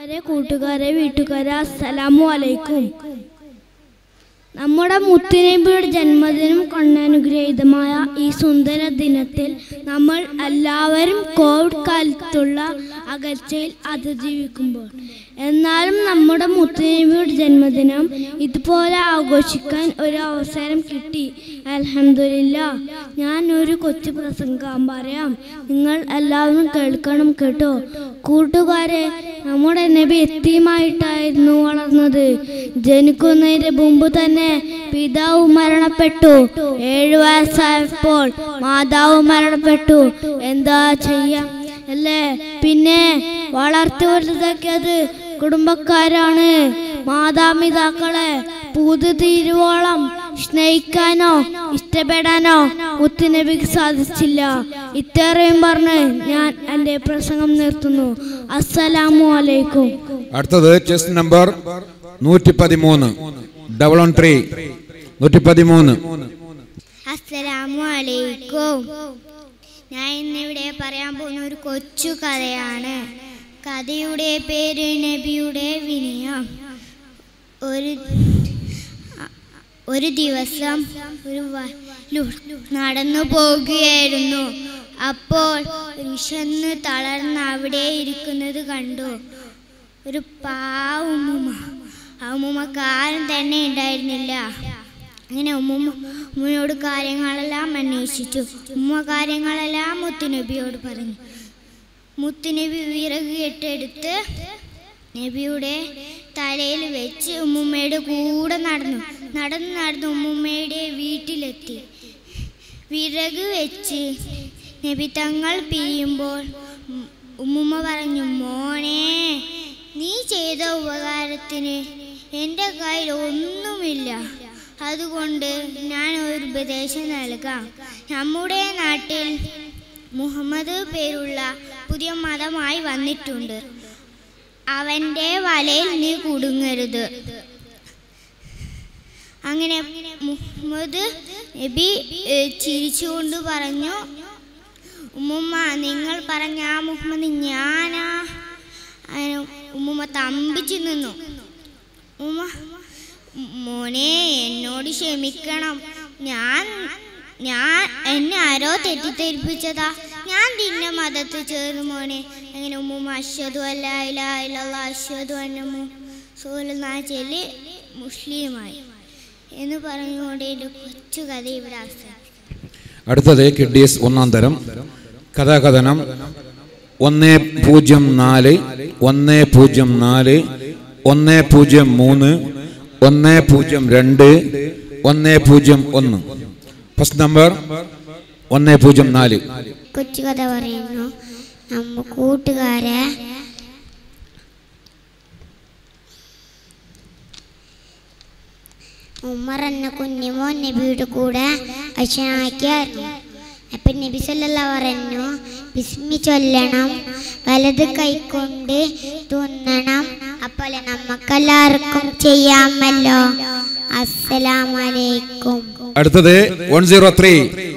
ഉമ്മമാരെ കൂട്ടുകാരെ വീട്ടുകാരെ അസ്സലാമു അലൈക്കും നമ്മുടെ മുത്തുനബിയുടെ ജന്മദിനം കൊണ്ടനുഗ്രഹീതമായ ഈ സുന്ദര ദിനത്തിൽ നമ്മൾ എല്ലാവരും കോവിഡ് കാലത്തുള്ള അകൽച്ചയിൽ അതിജീവിക്കുമ്പോൾ എന്നാലും നമ്മുടെ മുത്തുനബിയുടെ ജന്മദിനം ഇതുപോലെ ആഘോഷിക്കാൻ ഒരു അവസരം കിട്ടി അലഹമില്ല ഞാൻ ഒരു കൊച്ചു പ്രസംഗം പറയാം നിങ്ങൾ എല്ലാവരും കേൾക്കണം കേട്ടോ കൂട്ടുകാരെ നമ്മുടെ നബി എത്തിയുമായിട്ടായിരുന്നു വളർന്നത് ജനിക്കുന്നതിന് മുമ്പ് തന്നെ പിതാവ് മരണപ്പെട്ടു ഏഴു വയസ്സായപ്പോൾ മാതാവ് മരണപ്പെട്ടു എന്താ ചെയ്യാം അല്ലേ പിന്നെ വളർത്തി വലുതാക്കിയത് കുടുംബക്കാരാണ് മാതാപിതാക്കളെ പുതു തീരുവോളം സ്നേഹിക്കാനോ ഇഷ്ടപ്പെടാനോ മുത്തുനബിക്ക് സാധിച്ചില്ല ഇത്രയും പറഞ്ഞ് ഞാൻ എൻ്റെ പ്രസംഗം നിർത്തുന്നു അസ്സലാമു അലൈക്കും അടുത്തത് ചെസ് നമ്പർ നൂറ്റി പതിമൂന്ന് ഡബിൾ വൺ ത്രീ നൂറ്റി പതിമൂന്ന് അസ്സലാമു അലൈക്കും ഞാൻ ഇന്നിവിടെ പറയാൻ പോകുന്ന ഒരു കൊച്ചു കഥയാണ് കഥയുടെ പേര് നബിയുടെ വിനയം ഒരു ഒരു ദിവസം ഒരു വലു നടന്നു പോകുകയായിരുന്നു അപ്പോൾ വിശന്ന് തളർന്ന് അവിടെ ഇരിക്കുന്നത് കണ്ടു ഒരു പാവുമ്മ ആ ഉമ്മക്ക് ആരും തന്നെ ഉണ്ടായിരുന്നില്ല അങ്ങനെ ഉമ്മ ഉമ്മയോട് കാര്യങ്ങളെല്ലാം അന്വേഷിച്ചു ഉമ്മ കാര്യങ്ങളെല്ലാം മുത്തുനബിയോട് പറഞ്ഞു മുത്തുനബി വിറക് കെട്ടെടുത്ത് നബിയുടെ തലയിൽ വെച്ച് ഉമ്മുമ്മയുടെ കൂടെ നടന്നു നടന്ന് നടന്ന് ഉമ്മുമ്മയുടെ വീട്ടിലെത്തി വിറക് വെച്ച് നബി തങ്ങൾ പിരിയുമ്പോൾ ഉം- ഉമ്മുമ്മ പറഞ്ഞു മോനെ നീ ചെയ്ത ഉപകാരത്തിന് എൻ്റെ കയ്യിൽ ഒന്നുമില്ല അതുകൊണ്ട് ഞാൻ ഒരു ഉപദേശം നൽകാം നമ്മുടെ നാട്ടിൽ മുഹമ്മദ് പേരുള്ള പുതിയ മതമായി വന്നിട്ടുണ്ട് അവൻ്റെ വലയിൽ നീ കുടുങ്ങരുത് അങ്ങനെ മുഹമ്മദ് നബി ഏ, ചിരിച്ചുകൊണ്ട് പറഞ്ഞു ഉമ്മുമ്മ നിങ്ങൾ പറഞ്ഞ ആ മുഹമ്മദ് ഞാനാ അങ്ങനെ ഉമ്മുമ്മ തമ്പിച്ചു നിന്നു ഉമ്മ മോനെ എന്നോട് ക്ഷമിക്കണം ഞാൻ ഞാൻ എന്നെ ആരോ തെറ്റിദ്ധരിപ്പിച്ചതാ ഞാൻ നിന്നെ മതത്തിൽ ചേർന്നു മോനെ അങ്ങനെ ഉമ്മുമ്മ അശ്വതു അല്ല ഇല ഇലുള്ള അശ്വതു അന്നമു സൂലെന്നാ ചൊല്ലി മുസ്ലിമായി എന്ന് പറഞ്ഞുകൊണ്ട് എൻ്റെ കൊച്ചു കഥ ഇവിടെ അവസാനിക്കും അടുത്തത് കിഡ്ഡീസ് ഒന്നാം തരം കഥാകഥനം ഒന്ന് പൂജ്യം നാല് ഒന്ന് പൂജ്യം നാല് ഒന്ന് പൂജ്യം മൂന്ന് ഒന്ന് പൂജ്യം രണ്ട് ഒന്ന് പൂജ്യം ഒന്ന് ഫസ്റ്റ് നമ്പർ ഒന്ന് പൂജ്യം നാല് കൊച്ചു കഥ പറയുന്നു നമ്മ കൂട്ടുകാരെ ഉമ്മർ എന്ന കുഞ്ഞുമോൻ നബിയുടെ കൂടെ അച്ഛനാക്കിയായിരുന്നു അപ്പം നബി സല്ലല്ലാഹു പറഞ്ഞു ബിസ്മി ചൊല്ലണം വലത് കൈകൊണ്ട് തുന്നണം അപ്പോൾ നമുക്കെല്ലാവർക്കും ചെയ്യാമല്ലോ അസ്സലാമലൈക്കും അടുത്തത് വൺ സീറോ ത്രീ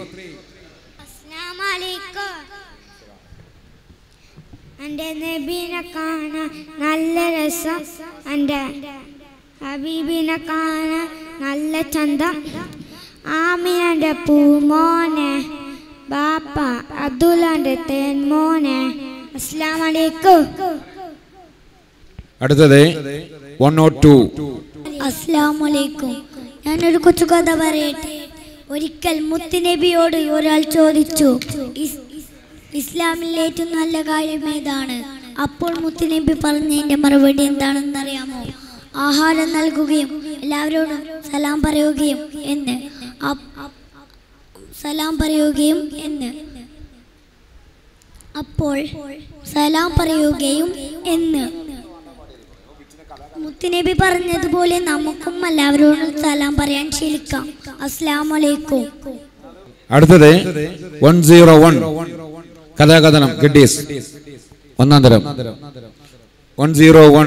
എൻ്റെ നബീനെ കാണാൻ നല്ല രസം എൻ്റെ ഹബീബിനെ കാണാൻ നല്ല ചന്തം ആമിനൻ്റെ പൂമോനെ ബാപ്പ അബ്ദുല്ലാൻ്റെ തേൻമോനെ അസ്ലാം വലൈക്കും അടുത്തത് വൺ ഓ ടു അസ്ലാമലൈക്കും ഞാനൊരു കൊച്ചു കഥ പറയട്ടെ ഒരിക്കൽ മുത്തുനബിയോട് ഒരാൾ ചോദിച്ചു "ഇസ്- ഇസ്ലാമിലെ ഏറ്റവും നല്ല കാര്യം ഏതാണ് അപ്പോൾ മുത്തുനബി പറഞ്ഞതിന്റെ മറുപടി എന്താണെന്ന് അറിയാമോ ആഹാരം നൽകുകയും എല്ലാവരോടും സലാം പറയുകയും എന്ന് അപ്പ് സലാം പറയുകയും എന്ന് അപ്പോൾ സലാം പറയുകയും എന്ന് മുത്തുനബി പറഞ്ഞതുപോലെ നമുക്കും എല്ലാവരോടും സലാം പറയാൻ ശീലിക്കാം അസ്ലാം വലൈക്കും അടുത്തത് വൺ സീറോ വൺ കഥാകഥനം കിഡ്ഡീസ് ഒന്നാം തരം വൺ സീറോ വൺ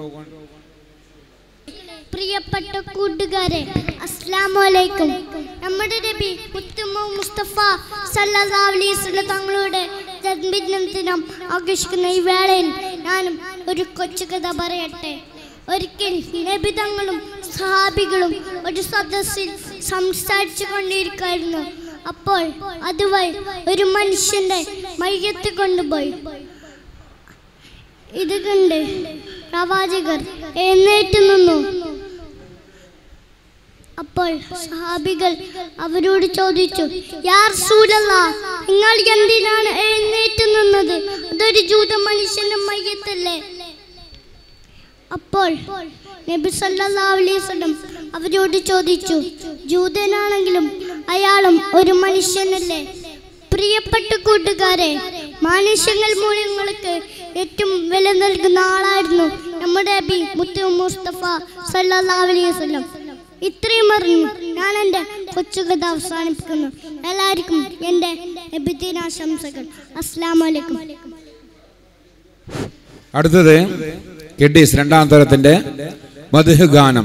പ്രിയപ്പെട്ട കൂട്ടുകാരെ അസ്ലാം വലൈക്കും നമ്മുടെ നബി മുത്തുമ്മ മുസ്തഫ സല്ലല്ലാഹു അലൈഹി വസല്ലം തങ്ങളുടെ ജന്മദിനം ആഘോഷിക്കുന്ന ഈ വേളയിൽ ഞാനും ഒരു കൊച്ചു കഥ പറയട്ടെ ഒരിക്കൽ നബിതങ്ങളും സഹാബികളും ഒരു സദസ്സിൽ സംസാരിച്ചു കൊണ്ടിരിക്കായിരുന്നു അപ്പോൾ അതുവഴി ഒരു മനുഷ്യന്റെ മയ്യത്ത് കൊണ്ടുപോയി ഇത് കണ്ട് പ്രവാചകർ എഴുന്നേറ്റ് നിന്നു അപ്പോൾ സഹാബികൾ അവരോട് ചോദിച്ചു യാ റസൂലല്ലാ നിങ്ങൾ എന്തിനാണ് എഴുന്നേറ്റ് നിന്നത് അതൊരു ജൂത മനുഷ്യന്റെ മയ്യത്തല്ലേ അപ്പോൾ നബി സല്ലല്ലാഹു അലൈഹി വസല്ലം അവരോട് ചോദിച്ചു ജൂതനാണെങ്കിലും അയാളും ഒരു മനുഷ്യനല്ലേ പ്രിയപ്പെട്ട കൂട്ടുകാരെ മനുഷ്യങ്ങൾ മൂല്യങ്ങൾക്ക് ഏറ്റവും വില നൽകുന്ന ആളായിരുന്നു നമ്മുടെ നബി മുത്തു മുസ്തഫ സല്ലല്ലാഹു അലൈഹി വസല്ലം ഇത്രയും പറഞ്ഞു ഞാൻ എൻ്റെ കൊച്ചുകഥ അവസാനിപ്പിക്കുന്നു എല്ലാവർക്കും എൻ്റെ നബിദിനാശംസകൾ അസ്സാം വലൈക്കും അടുത്തത് കിഡീസ് രണ്ടാം തരത്തിന്റെ മധുഹ് ഗാനം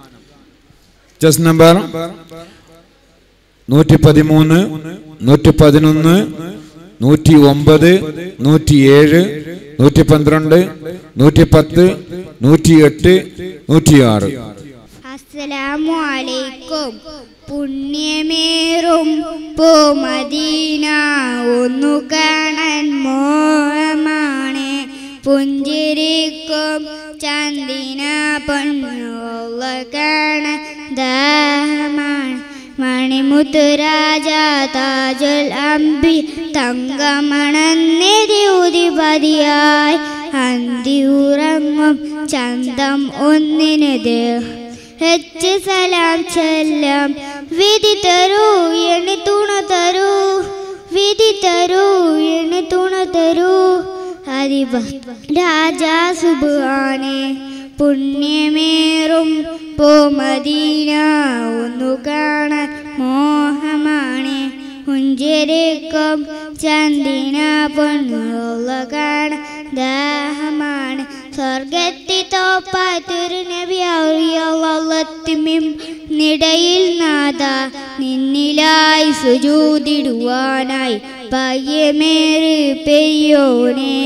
ചെസ് നമ്പർ നൂറ്റി പതിമൂന്ന് നൂറ്റി പതിനൊന്ന് നൂറ്റി ഒമ്പത് നൂറ്റിയേഴ് നൂറ്റി പന്ത്രണ്ട് നൂറ്റി പത്ത് നൂറ്റിയെട്ട് നൂറ്റിയാറ് അസ്സലാമു അലൈക്കും പുണ്യമേറും പൂമദീന ഒന്നു കാണാൻ മോഹമാണ് പുഞ്ചിരിക്കും ചന്ദിന പൊന്നുള്ള കാണാൻ ദാഹമാണ് മണിമുത്തുരാജ താജുൽ അമ്പി തങ്കമണന്നെതി ഉതിപതിയായി അന്തി ഉറങ്ങും ചന്തം ഒന്നിനത് ഹെച്ച് സലാം ചെല്ലാം വിധി തരൂ എണി തുണ തരൂ വിധി തരൂ എണി തുണ തരൂ ഹരിബ രാജാ സുബാനെ പുണ്യമേറും പോമദീന ഒന്നു കാണാൻ മോഹമാണ് പുഞ്ചരിക്കും ചന്ദിന പൊന്നുള്ള കാണാൻ ദാഹമാണ് സ്വർഗത്തി തോപ്പായ തിരുനബിയത്തിമിം നിടയിൽ നാഥ നിന്നിലായി സുജൂതിടുവാനായി ഭാഗ്യമേറി പെയ്യോനെ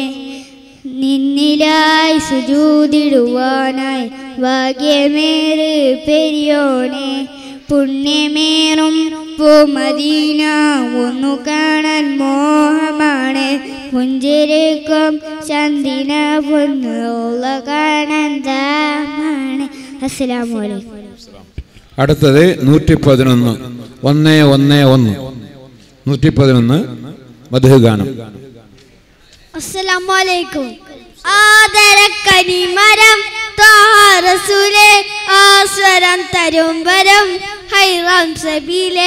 നിന്നിലായി സുജൂതിടുവാനായി ഭാഗ്യമേറി പെരിയോനെ പുണ്യമേറും പൂമദീന ഒന്നു കാണാൻ മോഹമാണ് പുഞ്ചിരിക്കും ചന്ദിന പൊന്നുള്ള കാണാൻ ദാമാണ് അസ്സലാമു അലൈക്കും അടുത്തത് നൂറ്റി പതിനൊന്ന് ഒന്ന് ഒന്ന് ഒന്ന് നൂറ്റി പതിനൊന്ന് മധുഹ് ഗാനം അസ്സലാമലൈക്കും ആദരക്കനിമരം റസൂലെ ആസ്വരം തരും വരം ഹൈറാം സബീലെ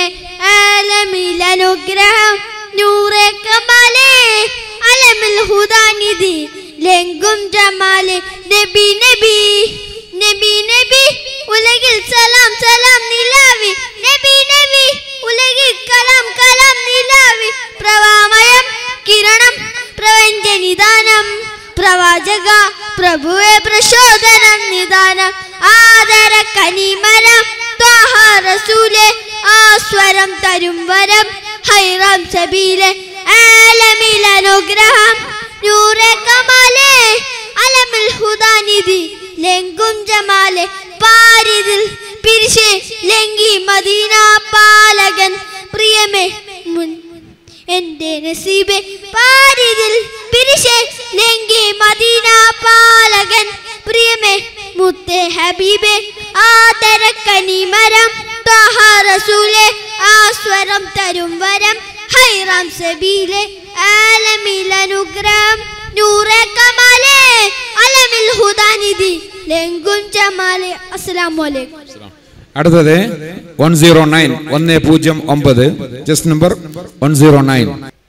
ആലമിലനുഗ്രഹം നൂറെ കമാലെ അലമിൽ ഹുദാനിധി ലെങ്കും ജമാലെ നബി നബി നബി നബി ഉലകിൽ സലാം സലാം നിലാവി നബി നബി ഉലകിൽ കലാം കലാം നിലാവി പ്രവാമയം കിരണം പ്രപഞ്ച നിദാനം പ്രവാചക പ്രഭുവെ പ്രശോധനം നിദാനം ആദര കനിമരം ത്വാഹ റസൂലെ ആസ്വരം തരും വരം ഹൈറാം സബീലെ ആലമിൽ അനുഗ്രഹം നൂറെ കമാലെ അലമിൽ ഹുദാനിധി ലെങ്കും ജമാലെ പാരിതിൽ പിരിശെ ലങ്കി മദീന പാലകൻ പ്രിയമേ മുൻ എന്റെ നസീബെ പാരിതിൽ പിരിശെ ലങ്കി മദീന പാലകൻ പ്രിയമേ മുത്തേ ഹബീബെ ആദരക്കനി മരം ത്വാഹ റസൂലെ ആസ്വരം തരും വരം ഹൈറാം സബീലെ ആലമിൽ അനുഗ്രഹം നൂറെ കമാലെ അലമിൽ ഹുദാനിധി ലെങ്കും ജമാലെ അസ്സലാമു അലൈക്കും അടുത്തത് വൺ സീറോ നയൻ ഒന്ന് പൂജ്യം ഒമ്പത് chest number one zero nine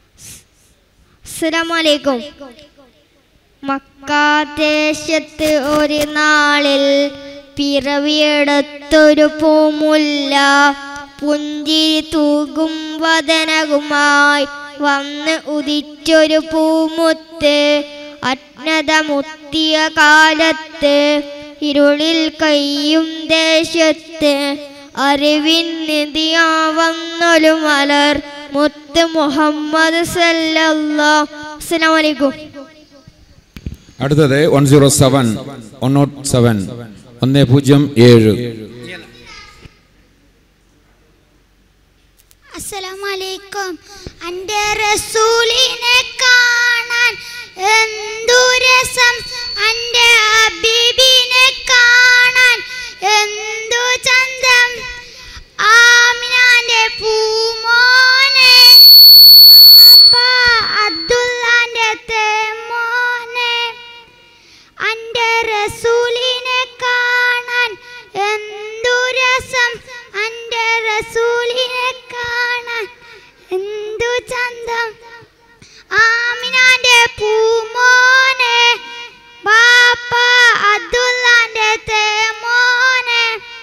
അസ്സലാമലൈക്കും മക്കാദേശത്ത് ഒരു നാളിൽ പിറവിയെടുത്തൊരു പൂമുല്ല പുഞ്ചിരി തൂകും വദനകുമായി വന്ന് ഉദിച്ചൊരു പൂമുത്ത് അജ്ഞത മുത്തിയ കാലത്ത് ഇരുളിൽ കയ്യും ദേശത്ത് അറിവിൻ നിധിയാവന്നൊരു മലർ മുത്ത് മുഹമ്മദ് സല്ലല്ലാഹു അസ്സലാമു അലൈക്കും അടുത്തത് one zero seven one nought seven ഒന്ന് പൂജ്യം ഏഴ് അസ്സലാമലൈക്കും എൻ്റെ റസൂലിനെ കാണാൻ എന്തു രസം എൻ്റെ ഹബീബിനെ കാണാൻ എന്തു ചന്തം ആമിനാന്റെ പൂമോനെ പാപ്പ അബ്ദുല്ലാന്റെ തേമോനെ അന്റെ റസൂലിനെ കാണാൻ എന്തു രസം അന്റെ റസൂലിനെ കാണാൻ എന്തു ചന്തം ആമിനാന്റെ പൂമോനെ ബാപ്പ അബ്ദുല്ലാന്റെ തേമോനെ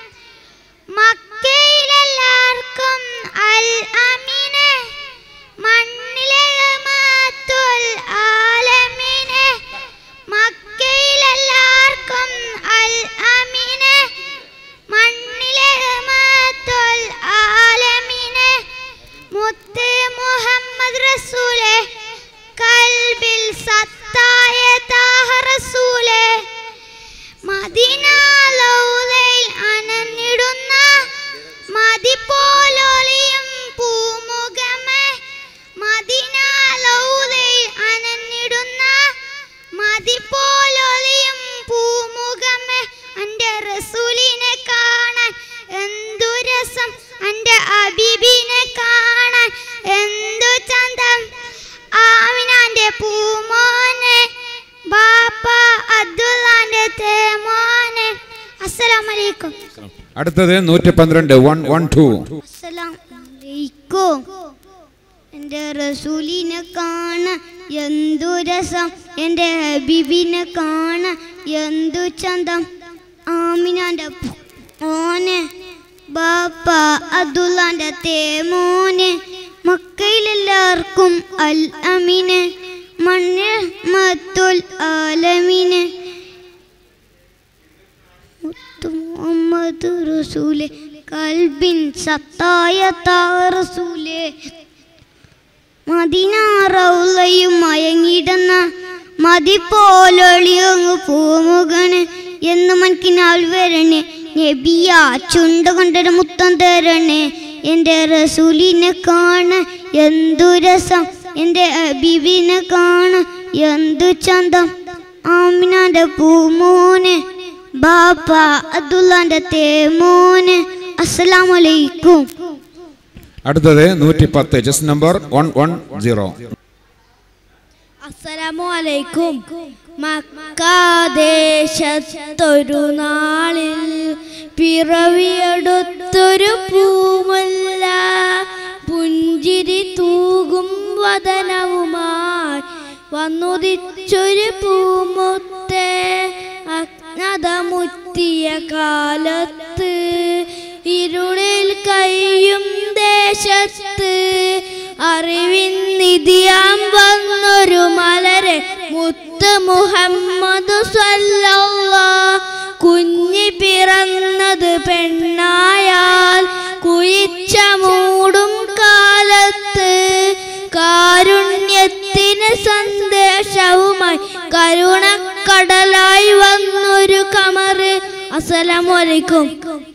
മക്കയിലെല്ലാവർക്കും അൽ അമീനെ മണ്ണിലെ മാത്തുൽ ആലമീനെ മക്കയിലെല്ലാവർക്കും അൽ അമീനെ മണ്ണിലെ മാത്തുൽ ആലമീനെ മുത്ത് മുഹമ്മദ് റസൂലെ കൽബിൽ സത്തായ താഹ റസൂലെ മദീന ലൗലയിൽ അനഞ്ഞിടുന്ന മതി പോലൊളിയും പൂമുഖമേ മദീന ലൗലയിൽ അനഞ്ഞിടുന്ന മതി പോലൊളിയും പൂമുഖമേ എൻ്റെ റസൂലിനെ കാണാൻ എന്തു രസം എൻ്റെ അബീബിനെ കാണാൻ എന്തു ചന്തം ആമിനാന്റെ പൂമോനെ ബാപ്പ അബ്ദുല്ലാന്റെ തേമോനെ അസ്സലാമലൈക്കും അടുത്തത് നൂറ്റി പന്ത്രണ്ട് വൺ വൺ ടു അസ്സലാമലൈക്കും എൻ്റെ റസൂലിനെ കാണാൻ എന്തു രസം എൻ്റെ ഹബീബിനെ കാണാൻ എന്തു ചന്തം ആമിനാന്റെ മോനെ ബാപ്പ അബ്ദുല്ലാന്റെ തേമോനെ മക്കയിലെല്ലാവർക്കും അൽ അമീനെ മണ്ണിൽ മത്തുൽ ആലമീനെ മുത്തു മുഹമ്മദ് റസൂലെ കൽബിൻ സത്തായ താ റസൂലെ മദീന റൗലയും മയങ്ങിടുന്ന മതി പോലൊളിയങ്ങ് പൂമുകണ് എന്ന് മനക്കിനാൽ വരണേ നബിയ ചുണ്ട കൊണ്ടൊരു മുത്തം തരണേ എൻ്റെ റസൂലിനെ കാണ എന്തു രസം എൻ്റെ അബീബിനെ കാണ എന്തു ചന്തം ആമിനാന്റെ പൂമോനെ ബാപ്പ അബ്ദുല്ലാന്റെ തേമോനെ അസ്സലാമലൈക്കും അടുത്തത് നൂറ്റി പത്ത് just number one one zero അസ്സലാമു അലൈക്കും മക്കാദേശത്തൊരു നാളിൽ പിറവിയെടുത്തൊരു പൂമല്ല പുഞ്ചിരി തൂകും വദനവുമായി വന്നുദിച്ചൊരു പൂമുത്തെ അജ്ഞതമുറ്റിയ കാലത്ത് ഇരുളിൽ കയ്യും ദേശത്ത് അറിവിൻ നിധിയാം വന്നൊരു മലരെ മുത്ത് മുഹമ്മദ് സല്ലല്ലാ കുഞ്ഞി പിറന്നത് പെണ്ണായാൽ കുഴിച്ച മൂടും കാലത്ത് കാരുണ്യത്തിന് സന്ദേശവുമായി കരുണക്കടലായി വന്നൊരു കമറ് അസ്സലാമലൈക്കും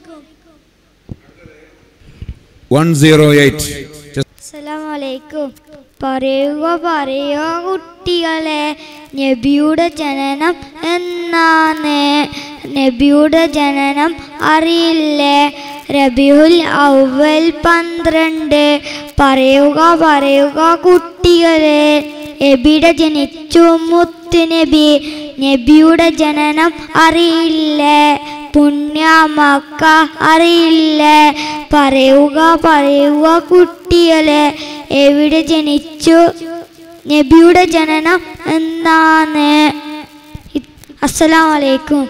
വൺ സീറോ എയ്റ്റ് അസ്സലാമലൈക്കും പറയുക പറയുക കുട്ടികളെ നബിയുടെ ജനനം എന്നാണ് നബിയുടെ ജനനം അറിയില്ലേ റബിയുൽ ഔവൽ പന്ത്രണ്ട് പറയുക പറയുക കുട്ടികളെ എബിയുടെ ജനിച്ചു മുത്ത് നബി നബിയുടെ ജനനം അറിയില്ലേ പുണ്യമക്ക അറിയില്ലേ പറയുക പറയുക കുട്ടികളെ എവിടെ ജനിച്ചു നബിയുടെ ജനനം എന്നാണ് അസ്സലാം വലൈക്കും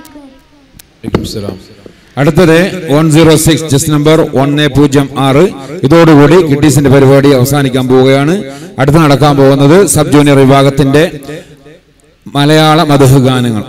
അടുത്തത് one zero six just number ഒന്ന് പൂജ്യം ആറ് ഇതോടുകൂടി കിഡീസിന്റെ പരിപാടി അവസാനിക്കാൻ പോവുകയാണ് അടുത്ത് നടക്കാൻ പോകുന്നത് സബ് ജൂനിയർ വിഭാഗത്തിന്റെ മലയാള മധുഹ ഗാനങ്ങൾ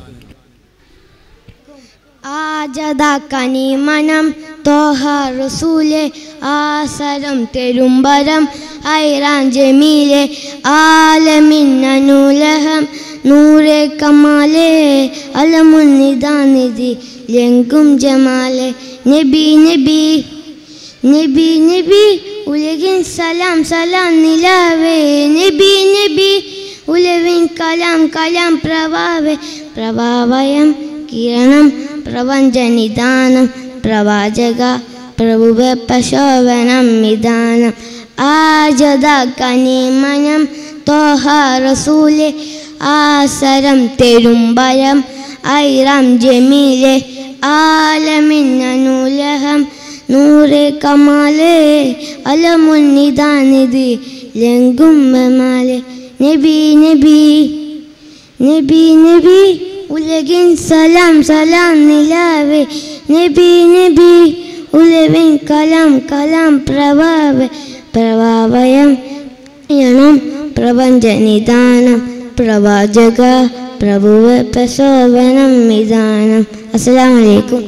ആജതാക്കനി മനം തോഹ റസൂലെ ആസരം തെരുമ്പരം ഐറാൻ ജമീലെ ആലമിൻ അനുലഹം നൂറെ കമാലെ അലമുന്നിതാനിധി ലെങ്കും ജമാലെ നബി നബി നബി നബി ഉലകിൻ സലാം സലാം നിലാവേ നബി നബി ഉലവിൻ കലാം കലാം പ്രഭാവേ പ്രഭാവയം കിരണം പ്രപഞ്ചനിദാനം പ്രവാചക പ്രഭുവെ പ്രശോഭനം നിദാനം ആജത കനിമനം തോഹ റസൂലെ ആസരം തെരുമ്പയം ഐറാം ജമീലെ ആലമിന്നനുലഹം നൂറെ കമാലെ അലമുന്നിതാനിധി ലെങ്കും ബമാലെ നബി നബി നബി നബി ഉലകിൻ സലാം സലാം നിലാവേ നബി നബി ഉലവിൻ കലാം കലാം പ്രഭാവേ പ്രഭാവയം യണം പ്രപഞ്ചനിദാനം പ്രവാചക പ്രഭുവ പ്രശോഭനം നിദാനം അസ്സലാമു അലൈക്കും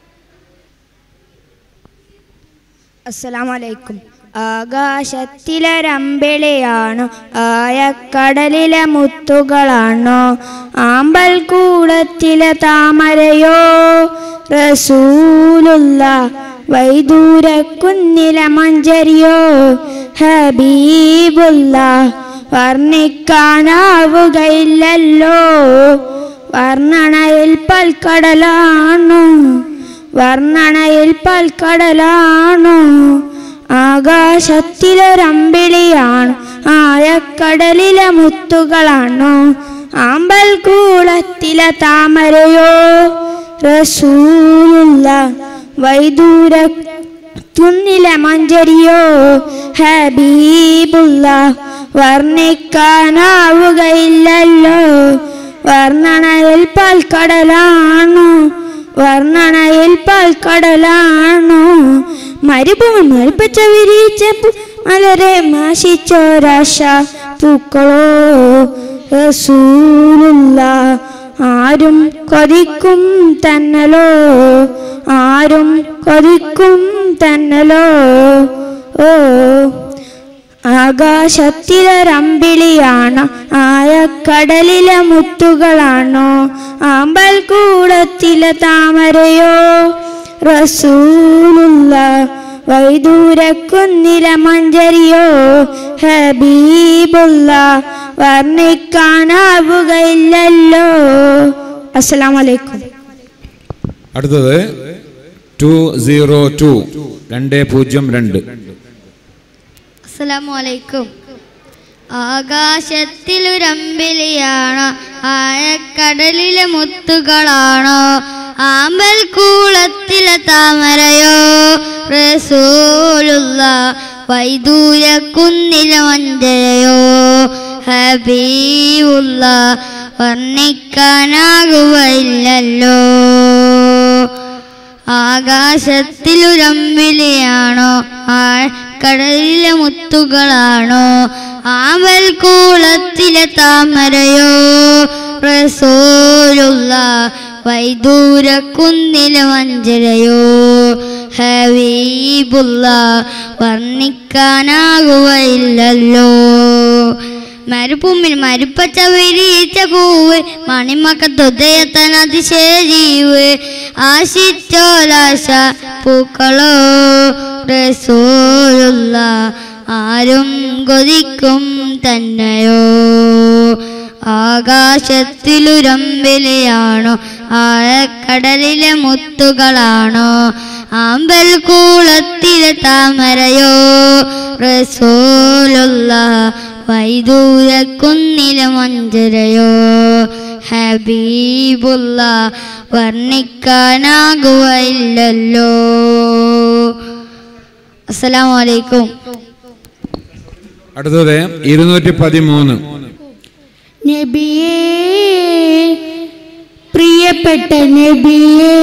അസ്സലാമലൈക്കും ആകാശത്തിലരമ്പിളിയാണോ ആയക്കടലിലെ മുത്തുകളാണോ ആമ്പൽ കൂടത്തിലെ താമരയോ റസൂലുള്ള വൈദൂരക്കുന്നിലെ മഞ്ചരിയോ ഹബീബുള്ള വർണ്ണിക്കാനാവുകയില്ലല്ലോ വർണ്ണണയിൽ പൽക്കടലാണു വർണ്ണണയിൽ പൽക്കടലാണു ആകാശത്തിലൊരമ്പിളിയാണ് ആയക്കടലിലെ മുത്തുകളാണോ ആമ്പൽ കൂളത്തിലെ താമരയോ റസൂലുള്ള വൈദൂര തുന്നിലെ മഞ്ചരിയോ ഹബീബുള്ള വർണ്ണിക്കാനാവുകയില്ലല്ലോ വർണ്ണണയിൽ പാൽക്കടലാണു വർണ്ണണയിൽ പാൽക്കടലാണു മരുഭൂമി മരുപ്പച്ച വിരിച്ച പു- മലരെ മാശിച്ചോരാശ പൂക്കളോ റസൂലുള്ള ആരും കൊതിക്കും തന്നലോ ആരും കൊതിക്കും തന്നലോ ഓ ആകാശത്തിലൊരമ്പിളിയാണോ ആയക്കടലിലെ മുത്തുകളാണോ ആമ്പൽ കൂടത്തിലെ താമരയോ റസൂലുള്ള വൈദൂരക്കുന്നിലെ മഞ്ചരിയോ ഹബീബുള്ള വർണ്ണിക്കാനാവുകയില്ലല്ലോ അസ്സലാമു അലൈക്കും അടുത്തത് ടു സീറോ ടു രണ്ട് പൂജ്യം രണ്ട് അസ്സലാമു അലൈക്കും ആകാശത്തിലൊരമ്പിളിയാണോ ആഴക്കടലിലെ മുത്തുകളാണോ ആമ്പൽ കൂളത്തിലെ താമരയോ റസൂലുള്ള വൈദൂര കുന്നിലെ മഞ്ചരയോ ഹബീബുള്ള വർണ്ണിക്കാനാകുകയില്ലല്ലോ ആകാശത്തിലുരമ്പിലെയാണോ ആഴക്കടലിലെ മുത്തുകളാണോ ആവൽ കൂളത്തിലെ താമരയോ റസൂലുള്ള വൈദൂര കുന്നിലെ മഞ്ചരയോ ഹബീബുള്ള വർണ്ണിക്കാനാകുകയില്ലല്ലോ മരുഭൂമിൽ മരുപ്പച്ച വിരിയിച്ച പൂവ് മണിമക്കത്തുദയത്തൻ അതിശയ ജീവ് ആശിച്ചോലാശ പൂക്കളോ റസൂലുള്ള ആരും കൊതിക്കും തന്നെയോ ആകാശത്തിലുരമ്പിലെയാണോ ആഴക്കടലിലെ മുത്തുകളാണോ ആമ്പൽ കൂളത്തിലെ താമരയോ റസൂലുള്ള വൈദൂര കുന്നിലെ മഞ്ചരയോ ഹബീബുള്ള വർണ്ണിക്കാനാകുകയില്ലല്ലോ അസ്സലാമു അലൈക്കും അടുത്തത് ഇരുന്നൂറ്റി പതിമൂന്ന് നബിയേ പ്രിയപ്പെട്ട നബിയേ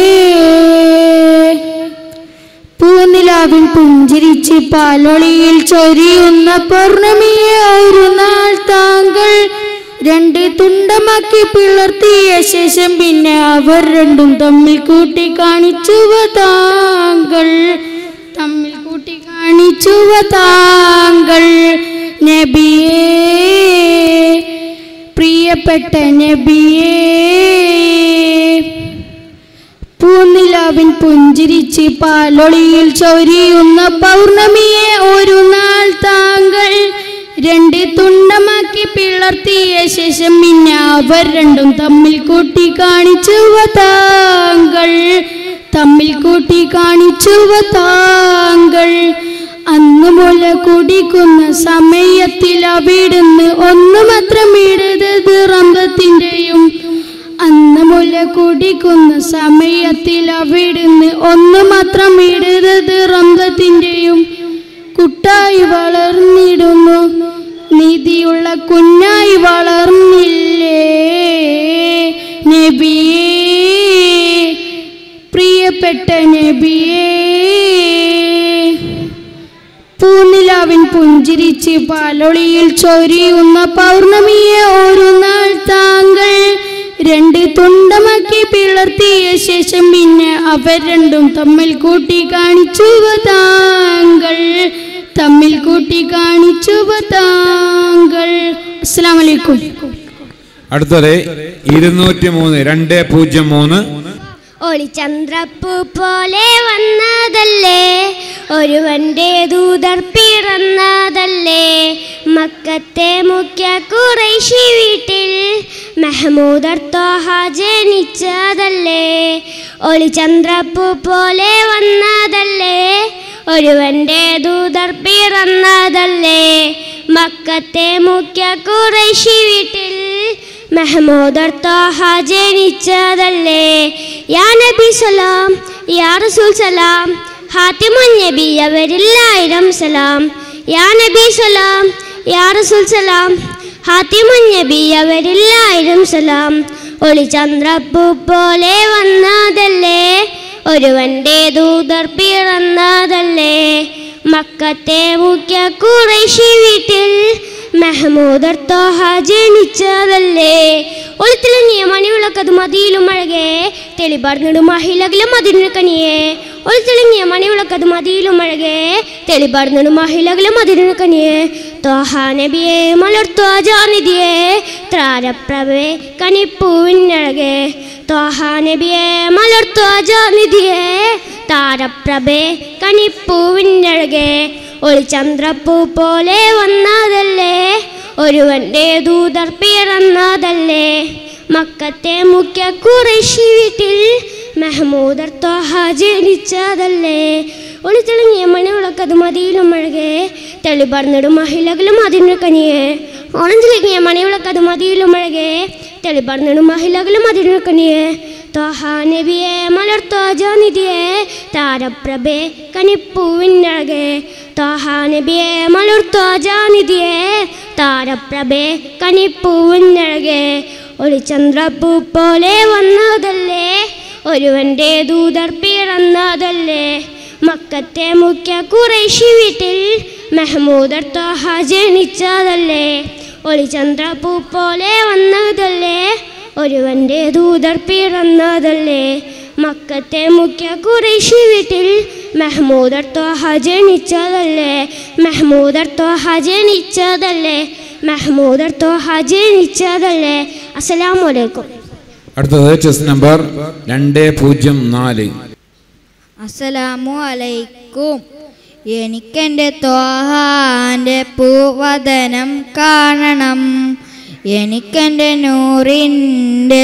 പൂനിലാവിൽ പുഞ്ചിരിച്ച് പാലൊളിയിൽ ചൊരിയുന്ന പൗർണമിയെ ഒരു നാൾ താങ്കൾ രണ്ട് തുണ്ടമാക്കി പിളർത്തിയ ശേഷം പിന്നെ അവർ രണ്ടും തമ്മിൽ കൂട്ടി കാണിച്ചുവ താങ്കൾ തമ്മിൽ കൂട്ടി കാണിച്ചുവ താങ്കൾ നബിയേ പ്രിയപ്പെട്ട നബിയേ പൂനിലാവിൻ പുഞ്ചിരിച്ച് പാലൊളിയിൽ ചൊരിയുന്ന പൗർണമിയെ ഒരു നാൾ താങ്കൾ രണ്ട് തുണ്ടമാക്കി പിളർത്തിയ ശേഷം പിന്നെ അവർ രണ്ടും തമ്മിൽ കൂട്ടി കാണിച്ചുവ താങ്കൾ തമ്മിൽ കൂട്ടി കാണിച്ചുവ താങ്കൾ അന്ന് മുല കുടിക്കുന്ന സമയത്തിൽ അവിടുന്ന് ഒന്നു മാത്രം ഇടത് റമ്പത്തിൻ്റെയും അന്ന് മുല കുടിക്കുന്ന സമയത്തിൽ അവിടുന്ന് ഒന്ന് മാത്രം ഇടരുത് റംദത്തിൻ്റെയും കുട്ടായി വളർന്നിടുന്നു നീതിയുള്ള കുഞ്ഞായി വളർന്നില്ലേ നബിയേ പ്രിയപ്പെട്ട നബിയേ പൂനിലാവിൻ പുഞ്ചിരിച്ച് പാലൊളിയിൽ ചൊരിയുന്ന പൗർണമിയെ ഒരു നാൾ താങ്കൾ രണ്ട് തുണ്ടമാക്കി പിളർത്തിയ ശേഷം പിന്നെ അവർ രണ്ടും തമ്മിൽ കൂട്ടി കാണിച്ചുവ താങ്കൾ തമ്മിൽ കൂട്ടി കാണിച്ചുവ താങ്കൾ അസ്സാം വലൈക്കും അടുത്തത് ഇരുന്നൂറ്റി മൂന്ന് രണ്ട് പൂജ്യം മൂന്ന് ഒളിചന്ദ്രപ്പൂ പോലെ വന്നതല്ലേ ഒരുവന്റെ ദൂതർ പിറന്നതല്ലേ മക്കത്തെ മുഖ്യ കുറേശി വീട്ടിൽ മെഹമൂദർ തോഹ ജനിച്ചതല്ലേ ഒളിചന്ദ്രപ്പൂ പോലെ വന്നതല്ലേ ഒരുവന്റെ ദൂതർ പിറന്നതല്ലേ മക്കത്തെ മുഖ്യ കുറേശി വീട്ടിൽ മെഹമൂദർ തോഹ ജനിച്ചതല്ലേ യാ നബി സലാം യാ റസൂൽ സലാം ഹാത്തിമുൻ നബി അവരില്ലായിരം സലാം യാ നബി സലാം യാ റസൂൽ സലാം ഹാത്തിമുൻ നബി അവരില്ലായിരം സലാം ഒളിചന്ദ്രപ്പൂ പോലെ വന്നതല്ലേ ഒരുവന്റെ ദൂതർ പിറന്നതല്ലേ മക്കത്തെ മുഖ്യ കുറേശി വീട്ടിൽ മെഹമൂദർ തോഹ ജനിച്ചതല്ലേ ഒളിത്തിളങ്ങിയ മണിവിളക്കത് മതിയിലും അഴകെ തെളിപാർന്നിടും മഹിളകിലും മതിലിന് കനിയെ ഒളിത്തിളങ്ങിയ മണിവിളക്കത് മതിയിലും അഴകെ തെളിപാർന്നിടും മഹിളകിലും മതിലിന് കനിയെ തോഹ നബിയെ മലർത്തുക ജാനിധിയെ ത്രാരപ്രഭേ കനിപ്പൂവിനഴകെ തോഹ നബിയെ മലർത്തുക ജാനിധിയെ താരപ്രഭേ കനിപ്പൂവിനഴകെ ഒളിചന്ദ്രപ്പൂ പോലെ വന്നതല്ലേ ഒരുവന്റെ ദൂതർ പിറന്നതല്ലേ മക്കത്തെ മുഖ്യ കുറേശി വീട്ടിൽ മെഹമൂദർ തോഹ ജനിച്ചതല്ലേ ഒളിത്തിളങ്ങിയ മണിവിളക്കത് മതിയിലും അഴകെ തെളിപറന്നിടും മഹിളകളും അതിന് കനിയെ ഓണഞ്ചിളങ്ങിയ മണിവിളക്കത് മതിയിലും അഴകെ തെളിപറന്നിടും മഹിളകളും അതിന് കനിയെ തോഹ നബിയെ മലർത്തോ ജാനിധിയെ താരപ്രഭേ കനിപ്പൂവിനഴകെ തോഹ നബിയെ മലർത്തോ ജാനിധിയെ താരപ്രഭേ കനിപ്പൂവിനഴകെ ഒരു ചന്ദ്രപ്പൂ പോലെ വന്നതല്ലേ ഒരുവന്റെ ദൂതർ പിറന്നതല്ലേ മക്കത്തെ മുഖ്യ കുറേശി വീട്ടിൽ മെഹമൂദർ തോഹ ജനിച്ചതല്ലേ ഒരു ചന്ദ്രപ്പൂ പോലെ വന്നതല്ലേ ഒരുവന്റെ ദൂതർ പിറന്നതല്ലേ മക്കത്തെ മുഖ്യ കുറേശി വീട്ടിൽ മെഹമൂദർ തോഹ ജനിച്ചതല്ലേ മെഹമൂദർ തോഹ ജനിച്ചതല്ലേ മെഹമൂദർ തോഹ ജനിച്ചതല്ലേ അസ്സലാമലൈക്കും അടുത്തത് ചെസ് നമ്പർ രണ്ട് പൂജ്യം നാല് അസ്സലാമു അലൈക്കും എനിക്കെൻ്റെ ത്വാഹാൻ്റെ പൂവദനം കാണണം എനിക്കെൻ്റെ നൂറിൻ്റെ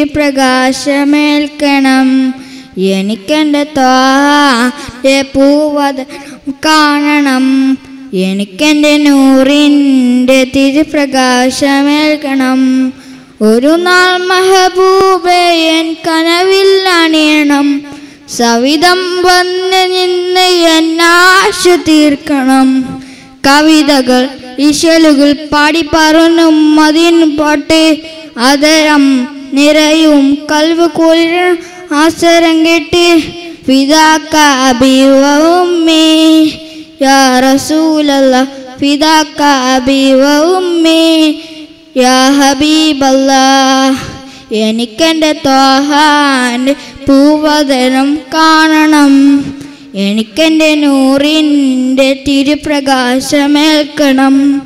തിരുപ്രകാശമേൽക്കണം എനിക്കെൻ്റെ ത്വാഹാൻ്റെ പൂവദനം കാണണം എനിക്കെൻ്റെ നൂറിൻ്റെ തിരുപ്രകാശമേൽക്കണം ഒരു നാൾ മഹബൂബയൻ കനവിൽ അണിയണം സവിധം വന്ന് നിന്ന് എന്നാശ തീർക്കണം കവിതകൾ ഇശലുകൾ പാടി പറഞ്ഞും അതിന് പാട്ട് അതരം നിറയും കൽവ് കുളിര ആസരം കെട്ട് ഫിദാക്ക അബിവമ്മേ യാ റസൂലല്ല ഫിദാക്ക അബിവമ്മേ യാ ഹബീബല്ലാ എനിക്കെൻ്റെ ത്വാഹാൻ്റെ പൂവതനം കാണണം എനിക്കെൻ്റെ നൂറിൻ്റെ തിരുപ്രകാശമേൽക്കണം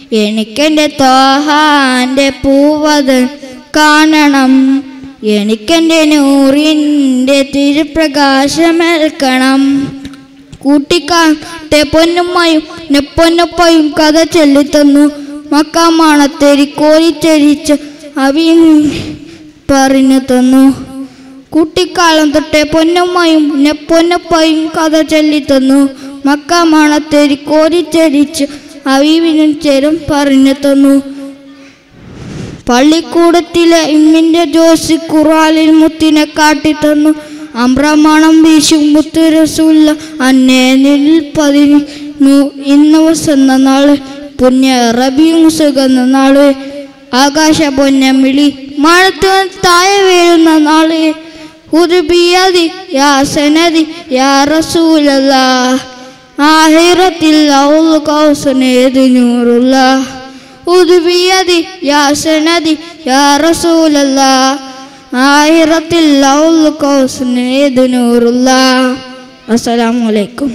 എനിക്കെൻ്റെ തോഹാൻ്റെ പൂവത് കാണണം എനിക്കെൻ്റെ നൂറിൻ്റെ തിരുപ്രകാശമേൽക്കണം കൂട്ടിക്കാട്ടെ പൊന്നുമ്മയും നെപ്പൊന്നപ്പയും കഥ ചൊല്ലിത്തന്നു മക്കാമാണത്തേരി കോരിച്ചരിച്ച് അവിയും പറഞ്ഞു തന്നു കുട്ടിക്കാലം തൊട്ടേ പൊന്നമ്മയും നെപ്പൊന്നപ്പയും കഥ ചൊല്ലിത്തന്നു മക്കാമാണത്തേരി കോരിച്ചരിച്ച് അവിവിനും ചേരും പറഞ്ഞു തന്നു പള്ളിക്കൂടത്തിലെ ഇമ്മിന്റെ ജോസി ഖുറാലിൽ മുത്തിനെ കാട്ടിത്തന്നു അമ്രമണം വീശും മുത്തു റസൂല്ല അന്നേ നിൽപ്പതിനു ഇന്ന് വസന്ന നാള് പുണ്യ റബിയും സുഗന്ന നാള് ആകാശ പൊന്നമിളി മഴത്ത് താഴെ വീഴുന്ന നാള് ഉരുബിയതി യാ സനതി യാ റസൂലല്ല ആഹിറത്തിൽ ഔൽ കൗസനേത് നൂറുള്ള ഉദ്ബിയതി യാ സനതി യാ റസൂലല്ല ആയിരത്തിൽ ഔൽ കൗസനേത് നൂറുള്ള അസ്സലാമു അലൈക്കും